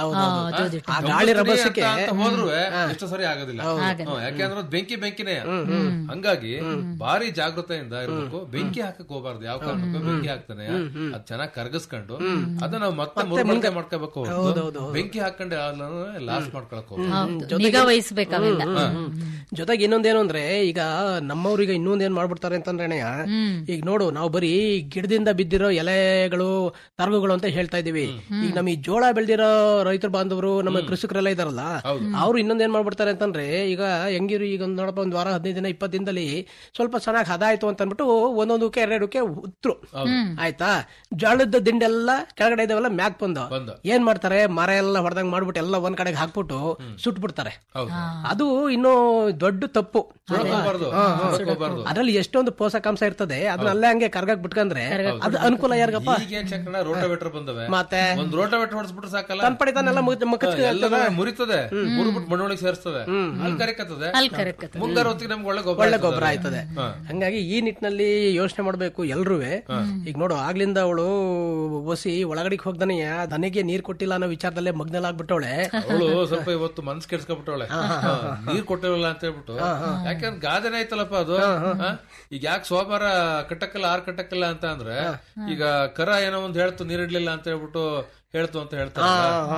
ಆ ಗಾಳಿ ರಭಸಕ್ಕೆ ಅಂತ ಹೋದ್ರು ಎಷ್ಟು ಸರಿ ಆಗೋದಿಲ್ಲ ಹ್ಮ್, ಯಾಕೆಂದ್ರೆ ಅದ್ ಬೆಂಕಿ ಬೆಂಕಿನೇ ಹಂಗಾಗಿ ಭಾರಿ ಜಾಗೃತೆಯಿಂದ ಇರ್ಬೇಕು ಬೆಂಕಿ ಹಾಕಕ್ ಹೋಗ್ಬಾರ್ದು ಯಾವ ಕಾರಣಕ್ಕೂ ಬೆಂಕಿ ಹಾಕ್ತಾನೆ ಅದ್ ಚೆನ್ನಾಗಿ ಕರಗಿಸ್ಕೊಂಡು ಅದನ್ನ ನಾವು ಮತ್ತೆ ಮುರುಮಳಕೆ ಮಾಡ್ಕೋಬೇಕು ಹೊರ್ತು ಬೆಂಕಿ ಹಾಕೊಂಡೆ ಲಾಸ್ ಮಾಡ್ಕೊಳಕ್ ಹೋಗ್ಬೇಕು ನಿಗಾ ವಹಿಸ್ಬೇಕು ಅವೆಲ್ಲ ಜೊತೆಗೆ ಇನ್ನೊಂದೇನು ಅಂದ್ರೆ ಈಗ ನಮ್ಮವ್ರಿಗೆ ಇನ್ನೊಂದೇನ್ ಮಾಡ್ಬಿಡ್ತಾರೆ ಅಂತಂದ್ರೆ ಅಣ್ಣಯ್ಯ, ಈಗ ನೋಡು ನಾವು ಬರೀ ಗಿಡದಿಂದ ಬಿದ್ದಿರೋ ಎಲೆಗಳು ತರಗುಗಳು ಅಂತ ಹೇಳ್ತಾ ಇದೀವಿ ಈಗ ನಮ್ ಈ ಜೋಳ ಬೆಳೆದಿರೋ ರೈತರ ಬಾಂಧವರು ನಮ್ಮ ಕೃಷಿಕರೆಲ್ಲ ಇದಾರಲ್ಲ ಅವ್ರು ಇನ್ನೊಂದ್ ಏನ್ ಮಾಡ್ಬಿಡ್ತಾರೆ ಅಂತಂದ್ರೆ ಈಗ ಹೆಂಗಿರು ಈಗ ಒಂದ್ ನೋಡಪ್ಪ ಒಂದ್ ವಾರ ಹದಿನೈದು ದಿನ ಇಪ್ಪತ್ತು ದಿನದಲ್ಲಿ ಸ್ವಲ್ಪ ಚೆನ್ನಾಗಿ ಹದ ಆಯ್ತು ಅಂತ ಅಂದ್ಬಿಟ್ಟು ಒಂದೊಂದಕ್ಕೆ ಎರಡಕ್ಕೆ ಉತ್ರು ಆಯ್ತಾ ಜೋಳದ ದಿಂಡೆಲ್ಲ ಕೆಳಗಡೆ ಇದಾವೆಲ್ಲ ಮ್ಯಾಕ್ ಬಂದು ಬಂದು. ಏನ್ ಮಾಡ್ತಾರೆ ಮರ ಎಲ್ಲ ಹೊಡೆದಂಗ್ ಮಾಡ್ಬಿಟ್ಟು ಎಲ್ಲ ಒಂದ್ ಕಡೆಗೆ ಹಾಕ್ಬಿಟ್ಟು ಸುಟ್ಬಿಡ್ತಾರೆ ಹೌದು ಅದು ಇನ್ನೂ ದೊಡ್ಡ ತಪ್ಪು ಸುಡಕೋಬಾರ್ದು ಸುಡಕೋಬಾರ್ದು ಅದ್ರಲ್ಲಿ ಎಷ್ಟೊಂದು ಪೋಷಕಾಂಶ ಇರ್ತದೆ ಅದನ್ನ ಅಲ್ಲೇ ಹಂಗೆ ಕರ್ಗಾಕ್ ಬಿಟ್ಕೊಂಡ್ರೆ ಅದು ಅನುಕೂಲ ಯಾರಿಗಪ್ಪ ಈಗೇನ್ ಶಂಕರಣ್ಣ ರೋಟೋವೇಟರ್ ಬಂದವೆ ಮತ್ತೆ ಒಂದ್ ರೋಟೋವೇಟರ್ ಹೊಡ್ಸ್ಬಿಟ್ರೆ ಸಾಕಲ್ಲ ತನ್ ಪಡಿ ತಾನೆಲ್ಲ ಮುಖ ಎಲ್ಲ ಮುರಿತದೆ ಮುರಿಬಿಟ್ಟು ಮಣ್ಣೊಳಗೆ ಸೇರಿಸ್ತದೆ ಅಲ್ಲಿ ಕರೆಕತ್ತದೆ ಅಲ್ಲಿ ಕರೆಕ್ಟ್ ಮುಂಗಾರ ಹೊತ್ತಿಗೆ ನಮ್ಗೆ ಒಳ್ಳೆ ಗೊಬ್ಬರ ಒಳ್ಳೆ ಗೊಬ್ಬರ ಆಯ್ತದೆ ಹಂಗಾಗಿ ಈ ನಿಟ್ಟಿನಲ್ಲಿ ಯೋಚನೆ ಮಾಡ್ಬೇಕು ಎಲ್ರೂ ಈಗ ನೋಡು ಆಗ್ಲಿಂದ ಅವಳು ಒಸಿ ಒಳಗಡೆಗೆ ಹೋಗ್ದಾನೆ ದನಿಗೆ ನೀರ್ ಕೊಟ್ಟಿಲ್ಲ ಅನ್ನೋ ವಿಚಾರದಲ್ಲೇ ಮಗ್ನಲಾಗ್ಬಿಟ್ಟವಳೆ ಅವಳು ಸ್ವಲ್ಪ ಇವತ್ತು ಮನ್ಸ್ ಕೆಡ್ಸ್ಕೊಬಿಟ್ಟವಳೆ ನೀರ್ ಕೊಟ್ಟಿರಲ್ಲ ಅಂತ ಹೇಳ್ಬಿಟ್ಟು ಯಾಕಂದ್ರೆ ಗಾದೆನೇ ಐತಲ್ಲಪ್ಪ ಅದು ಹಾ? ಈಗ ಯಾಕೆ ಸೋಮವಾರ ಕಟ್ಟಕ್ಕಲ್ಲ ಆರ್ ಕಟ್ಟಕ್ಕಲ್ಲ ಅಂತ ಅಂದ್ರೆ ಈಗ ಕರ ಏನೋ ಒಂದ್ ಹೇಳ್ತು ನೀರಿಡ್ಲಿಲ್ಲ ಅಂತ ಹೇಳ್ಬಿಟ್ಟು ಹೇಳ್ತು ಅಂತ ಹೇಳ್ತಾರೆ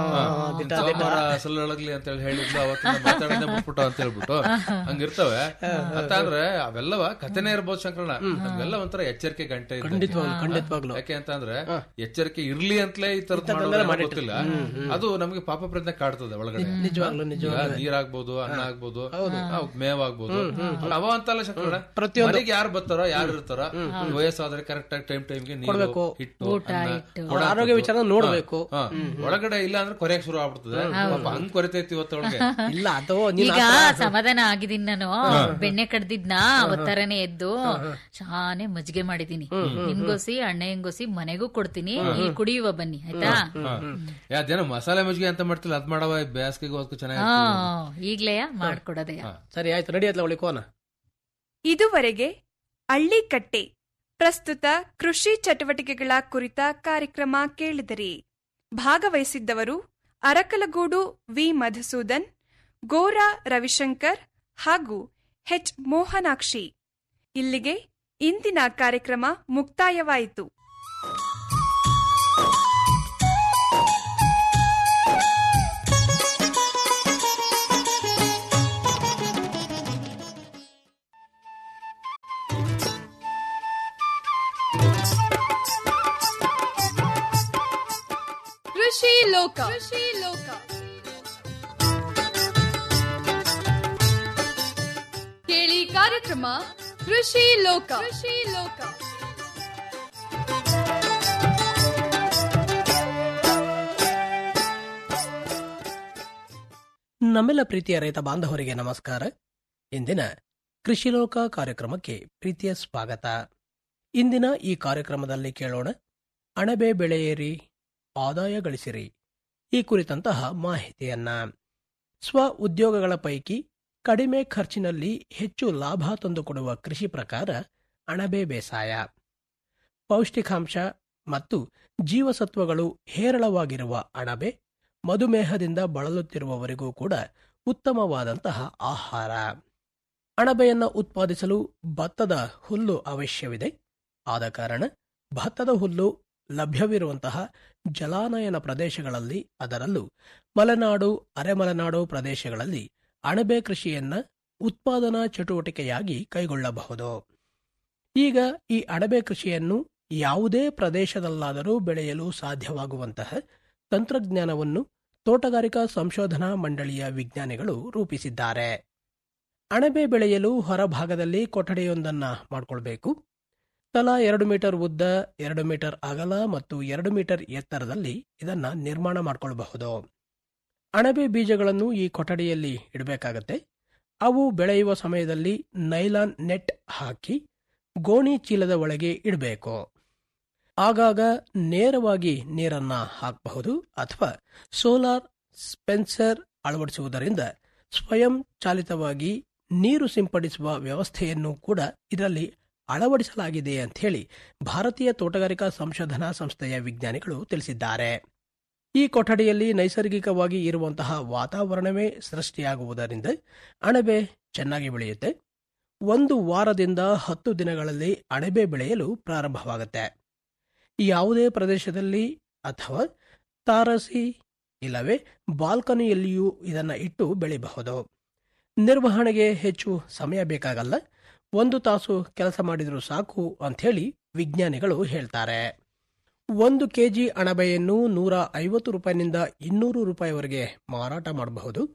ಸೋಮವಾರ ಸಲ್ಲೊಳಗ್ಲಿ ಅಂತ ಹೇಳಿ ಹೇಳಿದ್ಲು ಅವತ್ತಿಂದ ಮಾತಾಡೋದೇ ಬಿಟ್ಬಿಟ್ಟು ಅಂತ ಹೇಳ್ಬಿಟ್ಟು ಹಂಗಿರ್ತವೆ ಅಂತ ಅಂದ್ರೆ ಅವೆಲ್ಲವ ಕಥೆನೇ ಇರ್ಬೋದು ಶಂಕರಣ್ಣ ಅವೆಲ್ಲ ಒಂಥರ ಎಚ್ಚರಿಕೆ ಗಂಟೆ ಇದ್ದಂಗೆ. ಖಂಡಿತವಾಗ್ಲು ಖಂಡಿತವಾಗ್ಲು ಯಾಕೆ ಅಂತ ಅಂದ್ರೆ ಎಚ್ಚರಿಕೆ ಇರ್ಲಿ ಅಂತಲೇ ಈ ತರದ್ ಗೊತ್ತಿಲ್ಲ ಅದು ನಮಗೆ ಪಾಪ ಪ್ರಜ್ಞೆ ಕಾಡ್ತದೆ ಒಳಗಡೆ ನಿಜವಾಗ್ಲು ನಿಜ ಈಗ ನೀರಾಗ್ಬೋದು ಅನ್ನ ಆಗ್ಬೋದು ಆ, ಮೇವಾಗ್ಬೋದು ಅವ ಅಂತಲ್ಲ ಶಂಕರಣ್ಣ ಮನೆಗೆ ಯಾರು ಬರ್ತಾರೋ ಯಾರು ಇರ್ತಾರೋ ವಯಸ್ಸಾದ್ರೆ ಕರೆಕ್ಟ್ ಆಗಿ ಟೈಮ್ ಟೈಮ್ಗೆ ನೀರು ಹಿಟ್ಟು ಅನ್ನ ಕೊಡ ಆರೋಗ್ಯ ವಿಚಾರ ನೋಡ್ಬೇಕು ಹಾ. ಒಳಗಡೆ ಇಲ್ಲ ಅಂದ್ರೆ ಕೊರೆಯಕ್ ಶುರು ಆಗ್ಬಿಡ್ತದೆ ಪಾಪ ಹಂಗ್ ಕೊರಿತೈತಿ ಇವತ್ತೊಳಗೆ ಇಲ್ಲ ಅದು ನೀನ್ ಈಗ ಸಮಾಧಾನ ಆಗಿದ್ದೀನಿ ನಾನು ಬೆಣ್ಣೆ ಕಡ್ದಿದ್ನ ಅವತ್ತರನೇ ಎದ್ದು ಶಾನೆ ಮಜ್ಜಿಗೆ ಮಾಡಿದೀನಿ ನಿನ್ಗೋಸಿ ಅಣ್ಣ ಹೆಂಗೋಸಿ ಮನೆಗೂ ಕೊಡ್ತೀನಿ ಈ ಕುಡಿಯುವ ಬನ್ನಿ ಆಯ್ತಾ ಯಾವ್ದೇನೋ ಮಸಾಲೆ ಮಜ್ಜಿಗೆ ಅಂತ ಮಾಡ್ತಿಲ್ಲ ಅದ್ ಮಾಡವ ಬೇಸಿಗೆಗೆ ಹೋದ್ಕು ಚೆನ್ನಾಗಿ ಹಾ ಈಗ್ಲೇ ಮಾಡ್ಕೊಡೋದೆ ಸರಿ ಆಯ್ತು ರೆಡಿ ಆಯ್ತಲ್ಲ ಅವಳಿ ಕೋನ ಇದುವರೆಗೆ ಹಳ್ಳಿಕಟ್ಟೆ ಪ್ರಸ್ತುತ ಕೃಷಿ ಚಟುವಟಿಕೆಗಳ ಕುರಿತ ಕಾರ್ಯಕ್ರಮ ಕೇಳಿದಿರಿ ಭಾಗವಹಿಸಿದ್ದವರು ಅರಕಲಗೂಡು ವಿ ಮಧುಸೂದನ್ ಗೋರಾ ರವಿಶಂಕರ್ ಹಾಗೂ ಎಚ್ ಮೋಹನಾಕ್ಷಿ ಇಲ್ಲಿಗೆ ಇಂದಿನ ಕಾರ್ಯಕ್ರಮ ಮುಕ್ತಾಯವಾಯಿತು ಕೃಷಿ ಲೋಕ ಕೃಷಿ ಲೋಕ ಕೇಳಿ ಕಾರ್ಯಕ್ರಮ ಕೃಷಿ ಲೋಕ ಕೃಷಿ ಲೋಕ ನಮ್ಮೆಲ್ಲ ಪ್ರೀತಿಯ ರೈತ ಬಾಂಧವರಿಗೆ ನಮಸ್ಕಾರ ಇಂದಿನ ಕೃಷಿಲೋಕ ಕಾರ್ಯಕ್ರಮಕ್ಕೆ ಪ್ರೀತಿಯ ಸ್ವಾಗತ ಇಂದಿನ ಈ ಕಾರ್ಯಕ್ರಮದಲ್ಲಿ ಕೇಳೋಣ ಅಣಬೆ ಬೆಳೆಯೇರಿ ಆದಾಯ ಗಳಿಸಿರಿ ಈ ಕುರಿತಂತಹ ಮಾಹಿತಿಯನ್ನ ಸ್ವ ಉದ್ಯೋಗಗಳ ಪೈಕಿ ಕಡಿಮೆ ಖರ್ಚಿನಲ್ಲಿ ಹೆಚ್ಚು ಲಾಭ ತಂದುಕೊಡುವ ಕೃಷಿ ಪ್ರಕಾರ ಅಣಬೆ ಬೇಸಾಯ ಪೌಷ್ಟಿಕಾಂಶ ಮತ್ತು ಜೀವಸತ್ವಗಳು ಹೇರಳವಾಗಿರುವ ಅಣಬೆ ಮಧುಮೇಹದಿಂದ ಬಳಲುತ್ತಿರುವವರಿಗೂ ಕೂಡ ಉತ್ತಮವಾದಂತಹ ಆಹಾರ ಅಣಬೆಯನ್ನು ಉತ್ಪಾದಿಸಲು ಭತ್ತದ ಹುಲ್ಲು ಅವಶ್ಯವಿದೆ ಆದ ಕಾರಣ ಭತ್ತದ ಹುಲ್ಲು ಲಭ್ಯವಿರುವಂತಹ ಜಲಾನಯನ ಪ್ರದೇಶಗಳಲ್ಲಿ ಅದರಲ್ಲೂ ಮಲೆನಾಡು ಅರೆಮಲೆನಾಡು ಪ್ರದೇಶಗಳಲ್ಲಿ ಅಣಬೆ ಕೃಷಿಯನ್ನ ಉತ್ಪಾದನಾ ಚಟುವಟಿಕೆಯಾಗಿ ಕೈಗೊಳ್ಳಬಹುದು ಈಗ ಈ ಅಣಬೆ ಕೃಷಿಯನ್ನು ಯಾವುದೇ ಪ್ರದೇಶದಲ್ಲಾದರೂ ಬೆಳೆಯಲು ಸಾಧ್ಯವಾಗುವಂತಹ ತಂತ್ರಜ್ಞಾನವನ್ನು ತೋಟಗಾರಿಕಾ ಸಂಶೋಧನಾ ಮಂಡಳಿಯ ವಿಜ್ಞಾನಿಗಳು ರೂಪಿಸಿದ್ದಾರೆ ಅಣಬೆ ಬೆಳೆಯಲು ಹೊರಭಾಗದಲ್ಲಿ ಕೊಠಡಿಯೊಂದನ್ನ ಮಾಡಿಕೊಳ್ಬೇಕು ತಲಾ ಎರಡು ಮೀಟರ್ ಉದ್ದ ಎರಡು ಮೀಟರ್ ಅಗಲ ಮತ್ತು ಎರಡು ಮೀಟರ್ ಎತ್ತರದಲ್ಲಿ ಇದನ್ನ ನಿರ್ಮಾಣ ಮಾಡಿಕೊಳ್ಳಬಹುದು ಅಣಬೆ ಬೀಜಗಳನ್ನು ಈ ಕೊಠಡಿಯಲ್ಲಿ ಇಡಬೇಕಾಗತ್ತೆ ಅವು ಬೆಳೆಯುವ ಸಮಯದಲ್ಲಿ ನೈಲಾನ್ ನೆಟ್ ಹಾಕಿ ಗೋಣಿ ಚೀಲದ ಒಳಗೆ ಇಡಬೇಕು ಆಗಾಗ ನೇರವಾಗಿ ನೀರನ್ನ ಹಾಕಬಹುದು ಅಥವಾ ಸೋಲಾರ್ ಸ್ಪೆನ್ಸರ್ ಅಳವಡಿಸುವುದರಿಂದ ಸ್ವಯಂ ಚಾಲಿತವಾಗಿ ನೀರು ಸಿಂಪಡಿಸುವ ವ್ಯವಸ್ಥೆಯನ್ನು ಕೂಡ ಇದರಲ್ಲಿ ಅಳವಡಿಸಲಾಗಿದೆ ಅಂತ ಹೇಳಿ ಭಾರತೀಯ ತೋಟಗಾರಿಕಾ ಸಂಶೋಧನಾ ಸಂಸ್ಥೆಯ ವಿಜ್ಞಾನಿಗಳು ತಿಳಿಸಿದ್ದಾರೆ ಈ ಕೊಠಡಿಯಲ್ಲಿ ನೈಸರ್ಗಿಕವಾಗಿ ಇರುವಂತಹ ವಾತಾವರಣವೇ ಸೃಷ್ಟಿಯಾಗುವುದರಿಂದ ಅಣಬೆ ಚೆನ್ನಾಗಿ ಬೆಳೆಯುತ್ತೆ ಒಂದು ವಾರದಿಂದ ಹತ್ತು ದಿನಗಳಲ್ಲಿ ಅಣಬೆ ಬೆಳೆಯಲು ಪ್ರಾರಂಭವಾಗುತ್ತೆ ಯಾವುದೇ ಪ್ರದೇಶದಲ್ಲಿ ಅಥವಾ ತಾರಸಿ ಇಲ್ಲವೇ ಬಾಲ್ಕನಿಯಲ್ಲಿಯೂ ಇದನ್ನ ಇಟ್ಟು ಬೆಳೆಯಬಹುದು ನಿರ್ವಹಣೆಗೆ ಹೆಚ್ಚು ಸಮಯ ಬೇಕಾಗಲ್ಲ ಒಂದು ತಾಸು ಕೆಲಸ ಮಾಡಿದರೂ ಸಾಕು ಅಂಥೇಳಿ ವಿಜ್ಞಾನಿಗಳು ಹೇಳ್ತಾರೆ ಒಂದು ಕೆಜಿ ಅಣಬೆಯನ್ನು ನೂರ ಐವತ್ತು ರೂಪಾಯಿನಿಂದ ಇನ್ನೂರು ರೂಪಾಯಿವರೆಗೆ ಮಾರಾಟ ಮಾಡಬಹುದು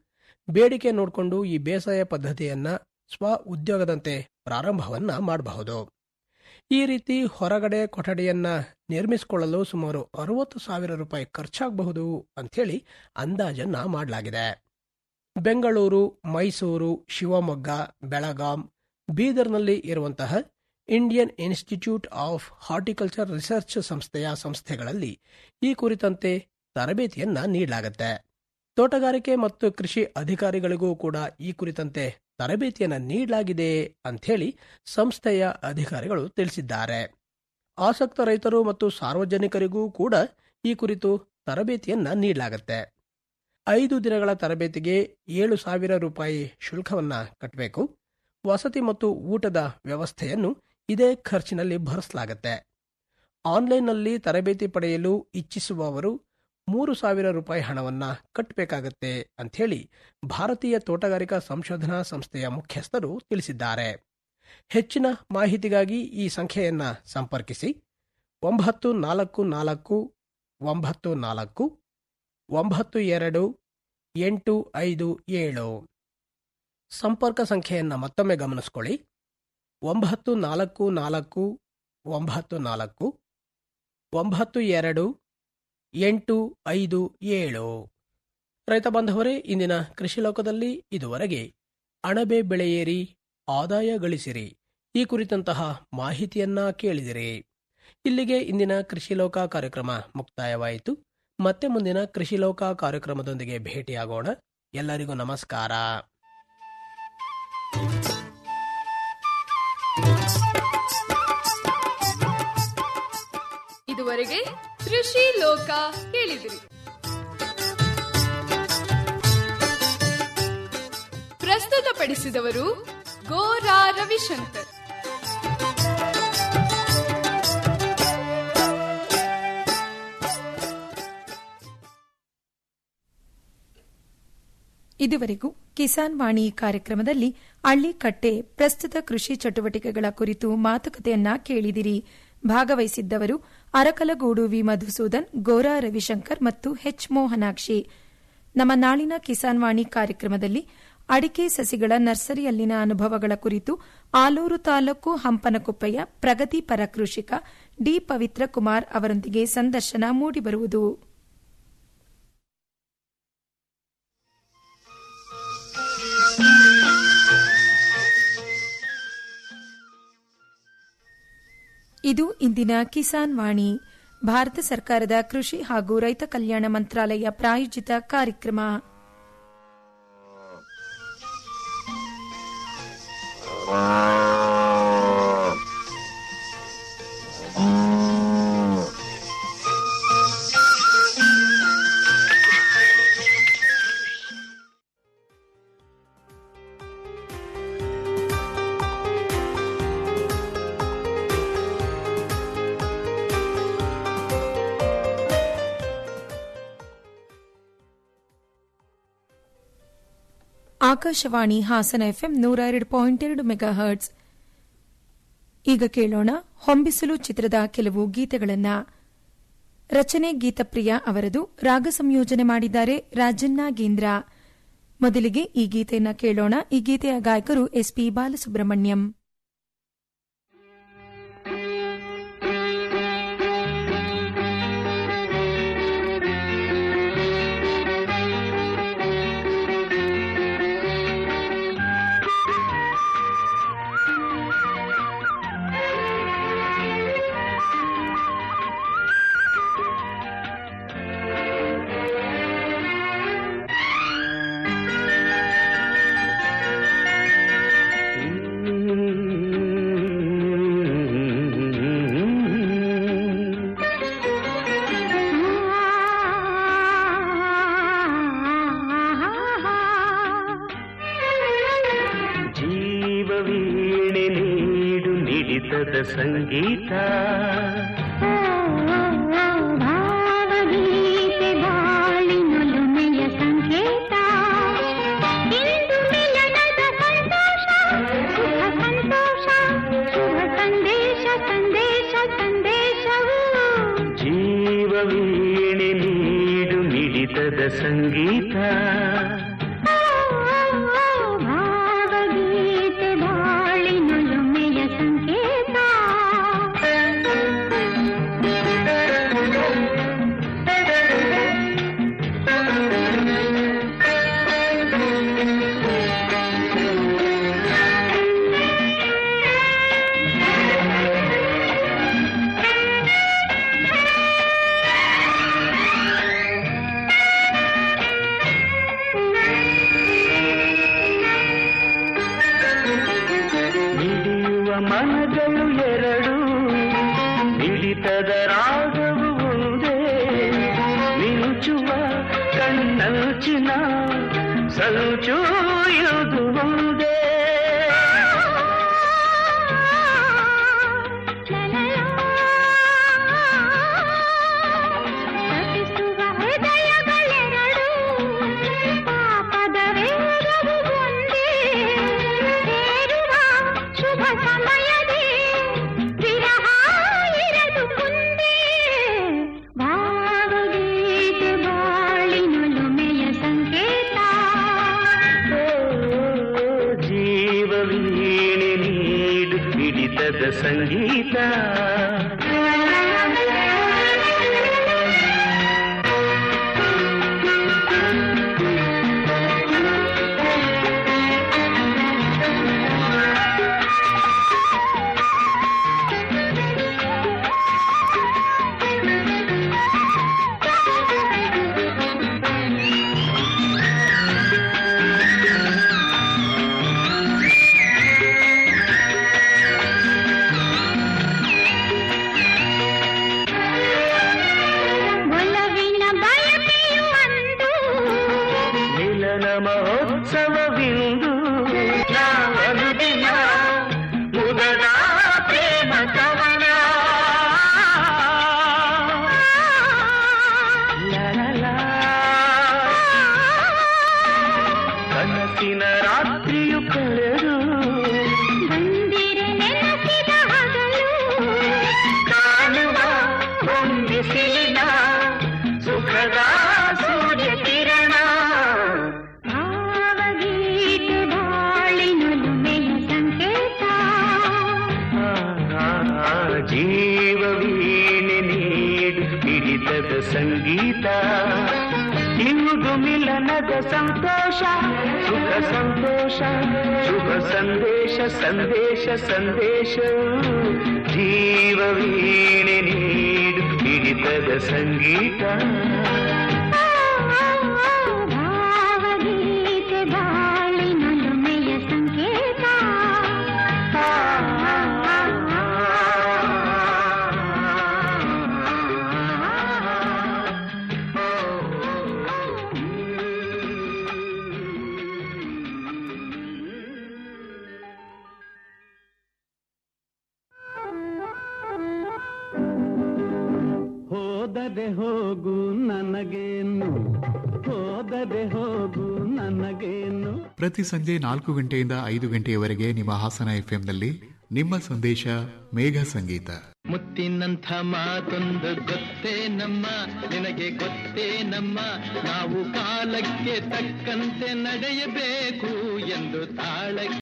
ಬೇಡಿಕೆ ನೋಡಿಕೊಂಡು ಈ ಬೇಸಾಯ ಪದ್ಧತಿಯನ್ನ ಸ್ವ ಉದ್ಯೋಗದಂತೆ ಪ್ರಾರಂಭವನ್ನ ಮಾಡಬಹುದು ಈ ರೀತಿ ಹೊರಗಡೆ ಕೊಠಡಿಯನ್ನ ನಿರ್ಮಿಸಿಕೊಳ್ಳಲು ಸುಮಾರು ಅರವತ್ತು ಸಾವಿರ ರೂಪಾಯಿ ಖರ್ಚಾಗಬಹುದು ಅಂಥೇಳಿ ಅಂದಾಜನ್ನ ಮಾಡಲಾಗಿದೆ ಬೆಂಗಳೂರು ಮೈಸೂರು ಶಿವಮೊಗ್ಗ ಬೆಳಗಾಂ ಬೀದರ್ನಲ್ಲಿ ಇರುವಂತಹ Indian institute of horticulture research ಸಂಸ್ಥೆಯ ಸಂಸ್ಥೆಗಳಲ್ಲಿ ಈ ಕುರಿತಂತೆ ತರಬೇತಿಯನ್ನ ನೀಡಲಾಗುತ್ತೆ ತೋಟಗಾರಿಕೆ ಮತ್ತು ಕೃಷಿ ಅಧಿಕಾರಿಗಳಿಗೂ ಕೂಡ ಈ ಕುರಿತಂತೆ ತರಬೇತಿಯನ್ನ ನೀಡಲಾಗಿದೆ ಅಂಥೇಳಿ ಸಂಸ್ಥೆಯ ಅಧಿಕಾರಿಗಳು ತಿಳಿಸಿದ್ದಾರೆ ಆಸಕ್ತ ರೈತರು ಮತ್ತು ಸಾರ್ವಜನಿಕರಿಗೂ ಕೂಡ ಈ ಕುರಿತು ತರಬೇತಿಯನ್ನ ನೀಡಲಾಗುತ್ತೆ ಐದು ದಿನಗಳ ತರಬೇತಿಗೆ ಏಳು ಸಾವಿರ ರೂಪಾಯಿ ಶುಲ್ಕವನ್ನ ಕಟ್ಟಬೇಕು ವಸತಿ ಮತ್ತು ಊಟದ ವ್ಯವಸ್ಥೆಯನ್ನು ಇದೇ ಖರ್ಚಿನಲ್ಲಿ ಭರಿಸಲಾಗುತ್ತೆ ಆನ್ಲೈನ್ನಲ್ಲಿ ತರಬೇತಿ ಪಡೆಯಲು ಇಚ್ಛಿಸುವವರು ಮೂರು ಸಾವಿರ ರೂಪಾಯಿ ಹಣವನ್ನ ಕಟ್ಟಬೇಕಾಗತ್ತೆ ಅಂಥೇಳಿ ಭಾರತೀಯ ತೋಟಗಾರಿಕಾ ಸಂಶೋಧನಾ ಸಂಸ್ಥೆಯ ಮುಖ್ಯಸ್ಥರು ತಿಳಿಸಿದ್ದಾರೆ ಹೆಚ್ಚಿನ ಮಾಹಿತಿಗಾಗಿ ಈ ಸಂಖ್ಯೆಯನ್ನ ಸಂಪರ್ಕಿಸಿ ಒಂಬತ್ತು ನಾಲ್ಕು ನಾಲ್ಕು ಒಂಬತ್ತು ನಾಲ್ಕು ಒಂಬತ್ತು ಎರಡು ಎಂಟು ಐದು ಏಳು ಸಂಪರ್ಕ ಸಂಖ್ಯೆಯನ್ನ ಮತ್ತೊಮ್ಮೆ ಗಮನಿಸ್ಕೊಳ್ಳಿ ಒಂಬತ್ತು ನಾಲ್ಕು ನಾಲ್ಕು ಒಂಬತ್ತು ನಾಲ್ಕು ಒಂಬತ್ತು ಎರಡು ಎಂಟು ಐದು ಏಳು ರೈತ ಬಾಂಧವರೇ ಇಂದಿನ ಕೃಷಿ ಲೋಕದಲ್ಲಿ ಇದುವರೆಗೆ ಅಣಬೆ ಬೆಳೆಯೇರಿ ಆದಾಯ ಗಳಿಸಿರಿ ಈ ಕುರಿತಂತಹ ಮಾಹಿತಿಯನ್ನ ಕೇಳಿದಿರಿ ಇಲ್ಲಿಗೆ ಇಂದಿನ ಕೃಷಿ ಲೋಕ ಕಾರ್ಯಕ್ರಮ ಮುಕ್ತಾಯವಾಯಿತು ಮತ್ತೆ ಮುಂದಿನ ಕೃಷಿ ಲೋಕ ಕಾರ್ಯಕ್ರಮದೊಂದಿಗೆ ಭೇಟಿಯಾಗೋಣ ಎಲ್ಲರಿಗೂ ನಮಸ್ಕಾರ ಇದುವರೆಗೆ ಕೃಷಿ ಲೋಕ ಕೇಳಿದಿರಿ ಪ್ರಸ್ತುತಪಡಿಸಿದವರು ಗೋರಾ ರವಿಶಂಕರ್ ಇದುವರೆಗೂ ಕಿಸಾನ್ ವಾಣಿ ಕಾರ್ಯಕ್ರಮದಲ್ಲಿ ಅಳ್ಳಿಕಟ್ಟೆ ಪ್ರಸ್ತುತ ಕೃಷಿ ಚಟುವಟಿಕೆಗಳ ಕುರಿತು ಮಾತುಕತೆಯನ್ನ ಕೇಳಿದಿರಿ ಭಾಗವಹಿಸಿದ್ದವರು ಅರಕಲಗೂಡು ವಿ ಮಧುಸೂದನ್ ಗೋರಾ ರವಿಶಂಕರ್ ಮತ್ತು ಎಚ್ ಮೋಹನಾಕ್ಷಿ ನಮ್ಮ ನಾಳಿನ ಕಿಸಾನ್ ವಾಣಿ ಕಾರ್ಯಕ್ರಮದಲ್ಲಿ ಅಡಿಕೆ ಸಸಿಗಳ ನರ್ಸರಿಯಲ್ಲಿನ ಅನುಭವಗಳ ಕುರಿತು ಆಲೂರು ತಾಲೂಕು ಹಂಪನಕುಪ್ಪೆಯ ಪ್ರಗತಿಪರ ಕೃಷಿಕ ಡಿ ಪವಿತ್ರ ಕುಮಾರ್ ಅವರೊಂದಿಗೆ ಸಂದರ್ಶನ ಮೂಡಿಬರುವುದು ಇದು ಇಂದಿನ ಕಿಸಾನ್ ವಾಣಿ ಭಾರತ ಸರ್ಕಾರದ ಕೃಷಿ ಹಾಗೂ ರೈತ ಕಲ್ಯಾಣ ಮಂತ್ರಾಲಯ ಪ್ರಾಯೋಜಿತ ಕಾರ್ಯಕ್ರಮ ಆಕಾಶವಾಣಿ ಹಾಸನ ಎಫ್ಎಂ ನೂರ ಎರಡು ಪಾಯಿಂಟ್ ಎರಡು ಮೆಗಾ ಹರ್ಟ್ಸ್ ಈಗ ಕೇಳೋಣ ಹೊಂಬಿಸಲು ಚಿತ್ರದ ಕೆಲವು ಗೀತೆಗಳನ್ನ ರಚನೆ ಗೀತಪ್ರಿಯ ಅವರದು ರಾಗ ಸಂಯೋಜನೆ ಮಾಡಿದ್ದಾರೆ ರಾಜನ್ನ ಗೇಂದ್ರ ಮೊದಲಿಗೆ ಈ ಗೀತೆಯನ್ನ ಕೇಳೋಣ ಈ ಗೀತೆಯ ಗಾಯಕರು ಎಸ್ಪಿ ಬಾಲಸುಬ್ರಹ್ಮಣ್ಯಂ ಜೀವವೀಣೆ ನೀಡು ಮಿಡಿತದ ಸಂಗೀತ ಭಾವಗೀತೆ ಬಾಳಿನೊಲುಮೆಯ ಸಂಕೇತ ಇಂದು ಮಿಲನದ ಸಂತೋಷ ಸುಖ ಸಂತೋಷ ಶುಭ ಸಂದೇಶ ಸಂದೇಶ ಸಂದೇಶವು ಜೀವವೀಣೆ ನೀಡು ಮಿಡಿತದ ಸಂಗೀತ ಮಿಡಿತದ ರಾಗವು ಒಂದೇ ಮಿಂಚುವ ಕಣ್ಣಂಚಿನ ಸಂಚು ಇದು ಒಂದೇ ತಪಿಸುವ ಹೃದಯಗಳೆರಡು ಪಾಪದ ವೇಗವು ಒಂದೇ ಸೇರುವ ಶುಭ ಸಮಯದೇ ವಿರಹ ಇರದು ಮುಂದೆ ಭಾವಗೀತೆ ಬಾಳಿನೊಲುಮೆಯ ಸಂಕೇತ ಜೀವ ವೀಣೆ ನೀಡು ಹಿಡಿತದ ಸಂಗೀತ ಒಲವಿನ ಬಯಕೆಯು ಅಂದು ಮಿಲನ ಮಹೋತ್ಸವವಿಂದು ನಾವನು ದಿನ ಮುದದ ಪ್ರೇಮ ಕವನ ಲಲಲಾ. ಕನಸಿನ ರಾತ್ರಿಯು ಕಳೆದು ಬಂದಿರೆ ನೆನಪಿದ ಹಗಲು ಕಾಣುವ ಹೊಂದಿಸಿನ ಸುಖದ ಸೂರ್ಯ ಕಿರಣ ಭಾವಗೀತೆ ಬಾಳಿನೊಲುಮೆಯ ಸಂಕೇತ ಜೀವ ವೀಣೆ ನೀಡು ಹಿಡಿತದ ಸಂಗೀತ ಇವುದು ಮಿಲನದ ಸಂತೋಷ ಸುಖ ಸಂತೋಷ ಶುಭ ಸಂದೇಶ ಸಂದೇಶ ಸಂದೇಶ ಜೀವ ವೀಣೆ ನೀಡು ಹಿಡಿತದ ಸಂಗೀತ ಭಾವಗೀತೆ ಬಾಳಿನೊಲುಮೆಯ ಸಂಕೇತ ಹೋದರೆ ಹೋಗು ನನಗೇನು ಹೋದರೆ ಹೋಗು ನನಗೇನು ಪ್ರತಿ ಸಂಜೆ ನಾಲ್ಕು ಗಂಟೆಯಿಂದ ಐದು ಗಂಟೆಯವರೆಗೆ ನಿಮ್ಮ ಹಾಸನ ಎಫ್ಎಂನಲ್ಲಿ ನಿಮ್ಮ ಸಂದೇಶ ಮೇಘ ಸಂಗೀತ ಮುತ್ತಿನಂಥ ಮಾತೊಂದು ಗೊತ್ತೇ ನಮ್ಮ ನಿನಗೆ ಗೊತ್ತೇ ನಮ್ಮ ನಾವು ಕಾಲಕ್ಕೆ ತಕ್ಕಂತೆ ನಡೆಯಬೇಕು ಎಂದು ತಾಳಕ್ಕೆ